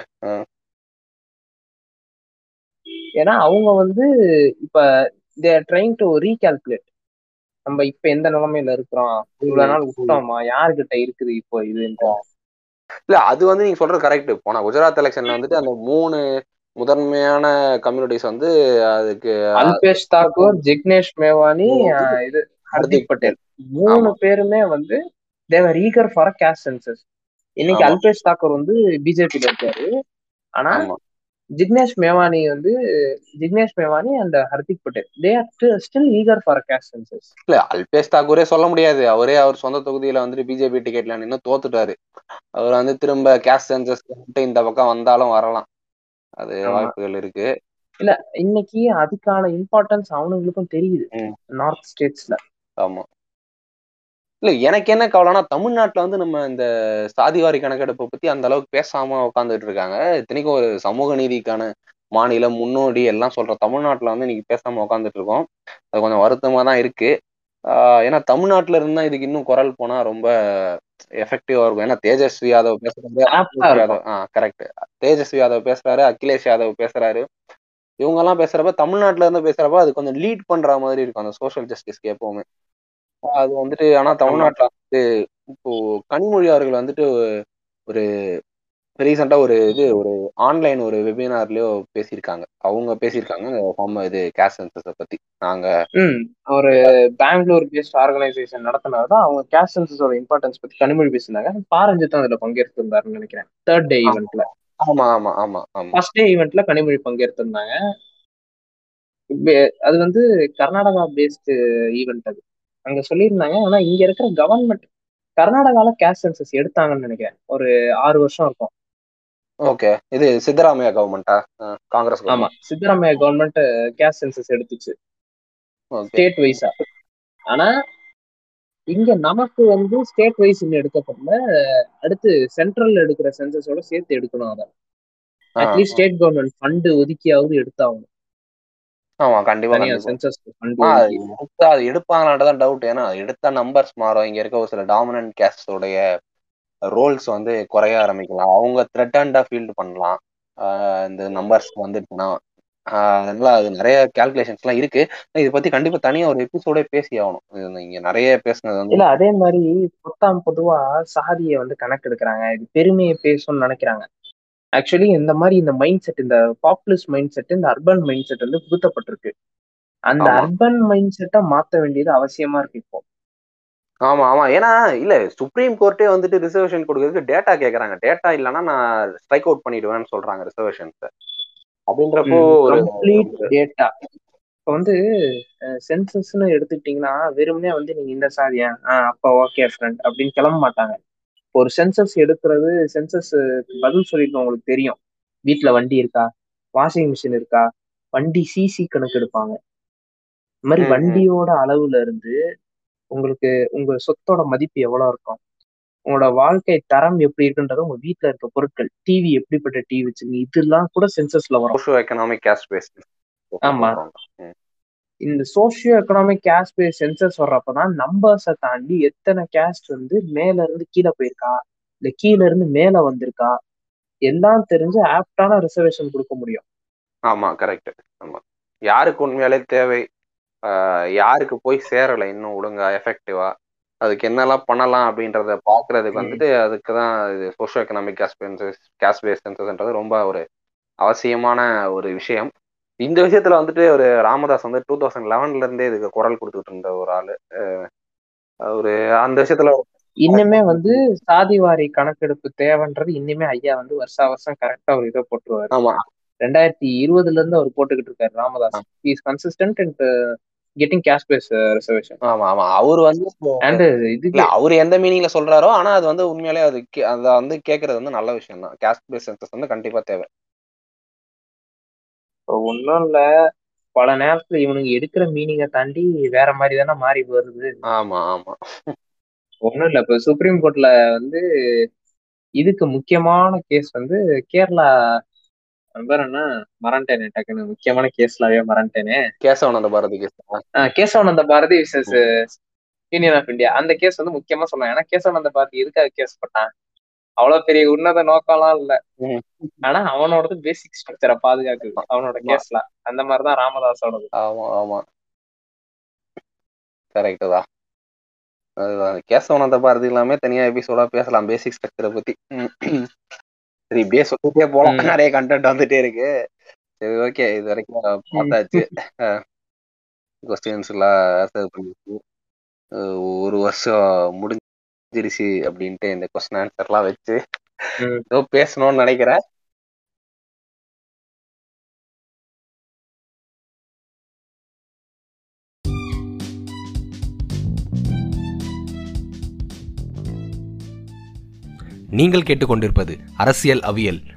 ஏன்னா அவங்க வந்து இப்ப தேர் ட்ரைங் டு ரீகால்குலேட் நம்ம இப்ப எந்த நிலைமையில இருக்கிறோம் இவ்வளவு நாள் விட்டோமா யாருகிட்ட இருக்குது இப்போ இதுன்ற இல்ல அது வந்து நீங்க சொல்றது கரெக்ட் போன குஜராத் எலெக்ஷன்ல வந்துட்டு அந்த மூணு முதன்மையான கம்யூனிட்டிஸ் வந்து அதுக்கு அல்பேஷ் தாக்கூர் ஜிக்னேஷ் மேவானி அஹ், இது ஹர்திக் பட்டேல் மூணு ஆமா. பேருமே வந்து Thevar eager for caste census இன்னைக்கு ஆமா. அல்பேஷ் தாக்கூர் வந்து பிஜேபியில இருக்காரு ஆனா ஆமா ஜிக்னேஷ் மேவானி வந்து Jignesh Mevani and Hardik Patel they are still eager for caste census இல்ல அல்பேஷ் தாக்கூரே சொல்ல முடியாது அவரே அவர் சொந்த தொகுதியில வந்துட்டு பிஜேபி டிக்கெட்ல நின்னு தோத்துட்டாரு அவர் வந்து திரும்ப கேஷ் சென்சஸ் இந்த பக்கம் வந்தாலும் வரலாம் அது ஆமா. வாய்ப்புகள் இருக்கு இன்னைக்கு அதுக்கான இம்பார்ட்டன்ஸ் அவனுங்களுக்கும் தெரியுது ம். நார்த் ஸ்டேட்ஸ்ல ஆமா இல்ல எனக்கு என்ன கவலைனா தமிழ்நாட்டுல வந்து நம்ம இந்த சாதிவாரி கணக்கெடுப்பை பத்தி அந்த அளவுக்கு பேசாம உட்காந்துட்டு இருக்காங்க இத்தனைக்கும் ஒரு சமூக நீதிக்கான மாநிலம் முன்னோடி எல்லாம் சொல்ற தமிழ்நாட்டுல வந்து இன்னைக்கு பேசாம உட்காந்துட்டு இருக்கோம் அது கொஞ்சம் வருத்தமா தான் இருக்கு ஆஹ் ஏன்னா தமிழ்நாட்டுல இருந்தா இதுக்கு இன்னும் குரல் போனா ரொம்ப எஃபெக்டிவா இருக்கும் ஏன்னா தேஜஸ்வி யாதவ் பேசுறாரு ஆப்டா அகிலேஷ் இருக்கும் யாதவ் ஆஹ் கரெக்ட் தேஜஸ்வி யாதவ் பேசுறாரு அகிலேஷ் யாதவ் பேசுறாரு இவங்க எல்லாம் பேசுறப்ப தமிழ்நாட்டுல இருந்து பேசுறப்ப அது கொஞ்சம் லீட் பண்ற மாதிரி இருக்கும் அந்த சோஷியல் ஜஸ்டிஸ்க்கு எப்பவுமே அது வந்துட்டு ஆனா தமிழ்நாட்டுல வந்து இப்போ கனிமொழி அவர்கள் வந்துட்டு ஒரு ரீசெண்டா ஒரு இது ஒரு ஆன்லைன் ஒரு வெபினார்லயோ பேசியிருக்காங்க அவங்க பேசியிருக்காங்க நம்ம இது கேஷ் சென்சஸை பத்தி நாங்க ம் ஒரு பெங்களூர் பேஸ்ட் ஆர்கனைசேஷன் நடத்தினதான் அவங்க கேஷ் சென்சஸோட இம்பார்ட்டன்ஸ் பத்தி கனிமொழி பேசினாங்க பாரஞ்சித் அதுல பங்கேற்றிருந்தாருன்னு நினைக்கிறேன் தேர்ட் டே ஈவெண்ட்ல ஆமா ஆமா ஆமா ஆமா ஃபர்ஸ்ட் டே ஈவெண்ட்ல கனிமொழி பங்கேற்றிருந்தாங்க இப்ப- அது வந்து கர்நாடகா பேஸ்ட் ஈவெண்ட் அது அங்க சொல்லியிருந்தாங்க ஆனா இங்க இருக்கிற கவர்மெண்ட் கர்நாடகால கேஷ் சென்சஸ் எடுத்தாங்கன்னு நினைக்கிறேன் ஒரு ஆறு வருஷம் இருக்கும் ஓகே இது சித்தராமையா கவர்மெண்டா காங்கிரஸ் ஆமா சித்தராமையா கவர்மெண்ட் கேஷ் சென்சஸ் எடுத்துச்சு ஓகே ஸ்டேட் வைஸா ஆனா இங்க நமக்கு வந்து ஸ்டேட் வைஸ் இன்னும் எடுக்கப்படல அடுத்து சென்ட்ரல் எடுக்கிற சென்சஸோட சேர்த்து எடுக்கணும் அதை அட்லீஸ்ட் ஸ்டேட் கவர்மெண்ட் ஃபண்டு ஒதுக்கியாவது எடுத்தாகணும் ஆமா கண்டிப்பா தனியா கண்டிப்பா சென்சஸ் ஃபண்டு ஆ, அது ஒதுக்கி எடுத்தா அது எடுப்பாங்களான்றதான் டவுட் ஏன்னா அது எடுத்த நம்பர்ஸ் மாறும் இங்க இருக்க ஒரு சில டாமினன்ட் கேஸ்டோடைய ரோல்ஸ் வந்து குறைய ஆரம்பிக்கலாம் அவங்க த்ரெட்டண்டா ஃபீல்டு பண்ணலாம் ஆஹ் இந்த நம்பர்ஸ் வந்துட்டுனா அதனால அது நிறைய கேல்குலேஷன்ஸ்லாம் இருக்கு இதை பத்தி கண்டிப்பா தனியா ஒரு எபிசோடே பேசி ஆகணும் இது நீங்க நிறைய பேசுனது வந்து இல்ல அதே மாதிரி பொத்தாம் பொதுவா சாதியை வந்து கணக்கெடுக்கிறாங்க இது பெருமையை பேசணும்னு நினைக்கிறாங்க ஆக்சுவலி இந்த மாதிரி இந்த மைண்ட் செட் இந்த பாப்புலஸ் மைண்ட் செட் இந்த அர்பன் மைண்ட் செட் வந்து புகுத்தப்பட்டிருக்கு அந்த ஆமா. அர்பன் மைண்ட் செட்டை மாத்த வேண்டியது அவசியமா இருக்கு இப்போ ஆமா ஆமா ஏன்னா இல்ல சுப்ரீம் கோர்ட்டே வந்துட்டு ரிசர்வேஷன் கொடுக்கறதுக்கு டேட்டா கேக்குறாங்க டேட்டா இல்லைன்னா நான் ஸ்ட்ரைக் அவுட் பண்ணிடுவேன்னு சொல்றாங்க ரிசர்வேஷன்ஸ் அப்படின்றப்போ ஒரு கம்ப்ளீட் டேட்டா இப்போ வந்து சென்சஸ்னு எடுத்துக்கிட்டீங்கன்னா வெறுமனே வந்து நீங்க இந்த சாதியா ஆஹ் அப்ப ஓகே ஃப்ரெண்ட் அப்படின்னு கிளம்ப மாட்டாங்க இப்போ ஒரு சென்சஸ் எடுக்கிறது சென்சஸ் பதில் சொல்லிட்டு உங்களுக்கு தெரியும் வீட்ல வண்டி இருக்கா வாஷிங் மிஷின் இருக்கா வண்டி சிசி கணக்கு எடுப்பாங்க இந்த மாதிரி ம், ம். வண்டியோட அளவுல இருந்து உங்களுக்கு உங்க சொத்தோட மதிப்பு எவ்வளவு இருக்கும் உங்களோட வாழ்க்கை தரம் எப்படி இருக்குன்றது உங்க வீட்ல இருக்க பொருட்கள் டிவி எப்படிப்பட்ட டிவி வச்சிருக்கீங்க இதெல்லாம் கூட சென்சஸ்ல வரும் சோஷியோ எக்கனாமிக் கேஸ்ட் பேஸ் ஆமா. இந்த socio economic caste base census வர்றப்பதான் நம்பர்ஸை தாண்டி எத்தனை கேஸ்ட் வந்து மேல இருந்து கீழே போயிருக்கா இல்ல கீழ இருந்து மேல வந்திருக்கா எல்லாம் தெரிஞ்சு ஆப்டான ரிசர்வேஷன் கொடுக்க முடியும் ஆமா கரெக்ட் ஆமா யாருக்கு உண்மையாலே தேவை ஆஹ் யாருக்கு போய் சேரலை இன்னும் ஒழுங்கா எஃபெக்டிவா அதுக்கு என்னெல்லாம் பண்ணலாம் அப்படின்றத பாக்குறதுக்கு ம். வந்துட்டு அதுக்கு தான் இது சோஷியோ எக்கனாமிக் கேஸ்பென்சஸ் கேஸ் பேஸ் சென்சஸ்ன்றது ரொம்ப ஒரு அவசியமான ஒரு விஷயம் இந்த விஷயத்துல வந்துட்டு ஒரு ராமதாஸ் வந்து டூ தௌசண்ட் லெவன்ல இருந்தே இதுக்கு குரல் கொடுத்துட்டு இருந்த ஒரு ஆளு அஹ் ஒரு அந்த விஷயத்துல இன்னுமே வந்து சாதிவாரி கணக்கெடுப்பு தேவைன்றது இன்னுமே ஐயா வந்து வருஷா வருஷம் கரெக்டா ஒரு இதை போட்டுருவாரு ஆமா ரெண்டாயிரத்தி இருபதுல இருந்து அவர் போட்டுக்கிட்டு இருக்காரு Ramadoss is consistent and getting caste base reservation ஆமா ஆமா அவர் வந்து அண்ட் இல்ல இதுக்கு அவர் எந்த மீனிங்ல சொல்றாரோ ஆனா அது வந்து உண்மையாலே அது கே- அத வந்து கேக்குறது வந்து நல்ல விஷயம் தான் கேஸ்ட் பேஸ் சென்சஸ் வந்து கண்டிப்பா தேவை ஒன்றும் இல்ல பல நேரத்துல இவனுங்க எடுக்கிற மீனிங்கை தாண்டி வேற மாதிரி தானே மாறி வருது ஆமா ஆமா ஒன்றும் இல்ல இப்ப சுப்ரீம் கோர்ட்ல வந்து இதுக்கு முக்கியமான கேஸ் வந்து கேரளா பேர் என்ன மறந்துட்டேனே டக்குன்னு முக்கியமான கேஸ்லாவே மறந்துட்டேனே கேசவனந்த பாரதி கேஸ் ஆஹ் Kesavananda Bharati versus union of India அந்த கேஸ் வந்து முக்கியமா சொல்லலாம் ஏன்னா கேசவானந்த பாரதி எதுக்காக கேஸ் போட்டான் அவ்வளவு பெரிய உன்னத நோக்கம்லாம் இல்ல ம். ஆனா அவனோடது பேசிக் ஸ்ட்ரக்சரை பாதுகாக்குது அவனோட கேஸ்ல அந்த மாதிரிதான் ராமதாஸோடது ஆமா ஆமா கரெக்ட் தான் அதுதான் கேசவனந்த பாரதி எல்லாமே தனியா எபிசோடா பேசலாம் பேசிக் ஸ்ட்ரக்சரை பத்தி ம். சரி இப்படியே சொல்லிட்டே போலாம் ம். நிறைய கண்டென்ட் வந்துட்டே இருக்கு சரி ஓகே இது வரைக்கும் பார்த்தாச்சு கொஸ்டின்ஸ் எல்லாம் ஆன்சர் பண்ணிச்சு அஹ் ஒரு வருஷம் முடிஞ்சிருச்சு அப்படின்ட்டு இந்த கொஸ்டின் ஆன்சர்லாம் வச்சு ம். ஏதோ பேசணும்னு நினைக்கிறேன் நீங்கள் கேட்டுக்கொண்டிருப்பது அரசியல் அவியல்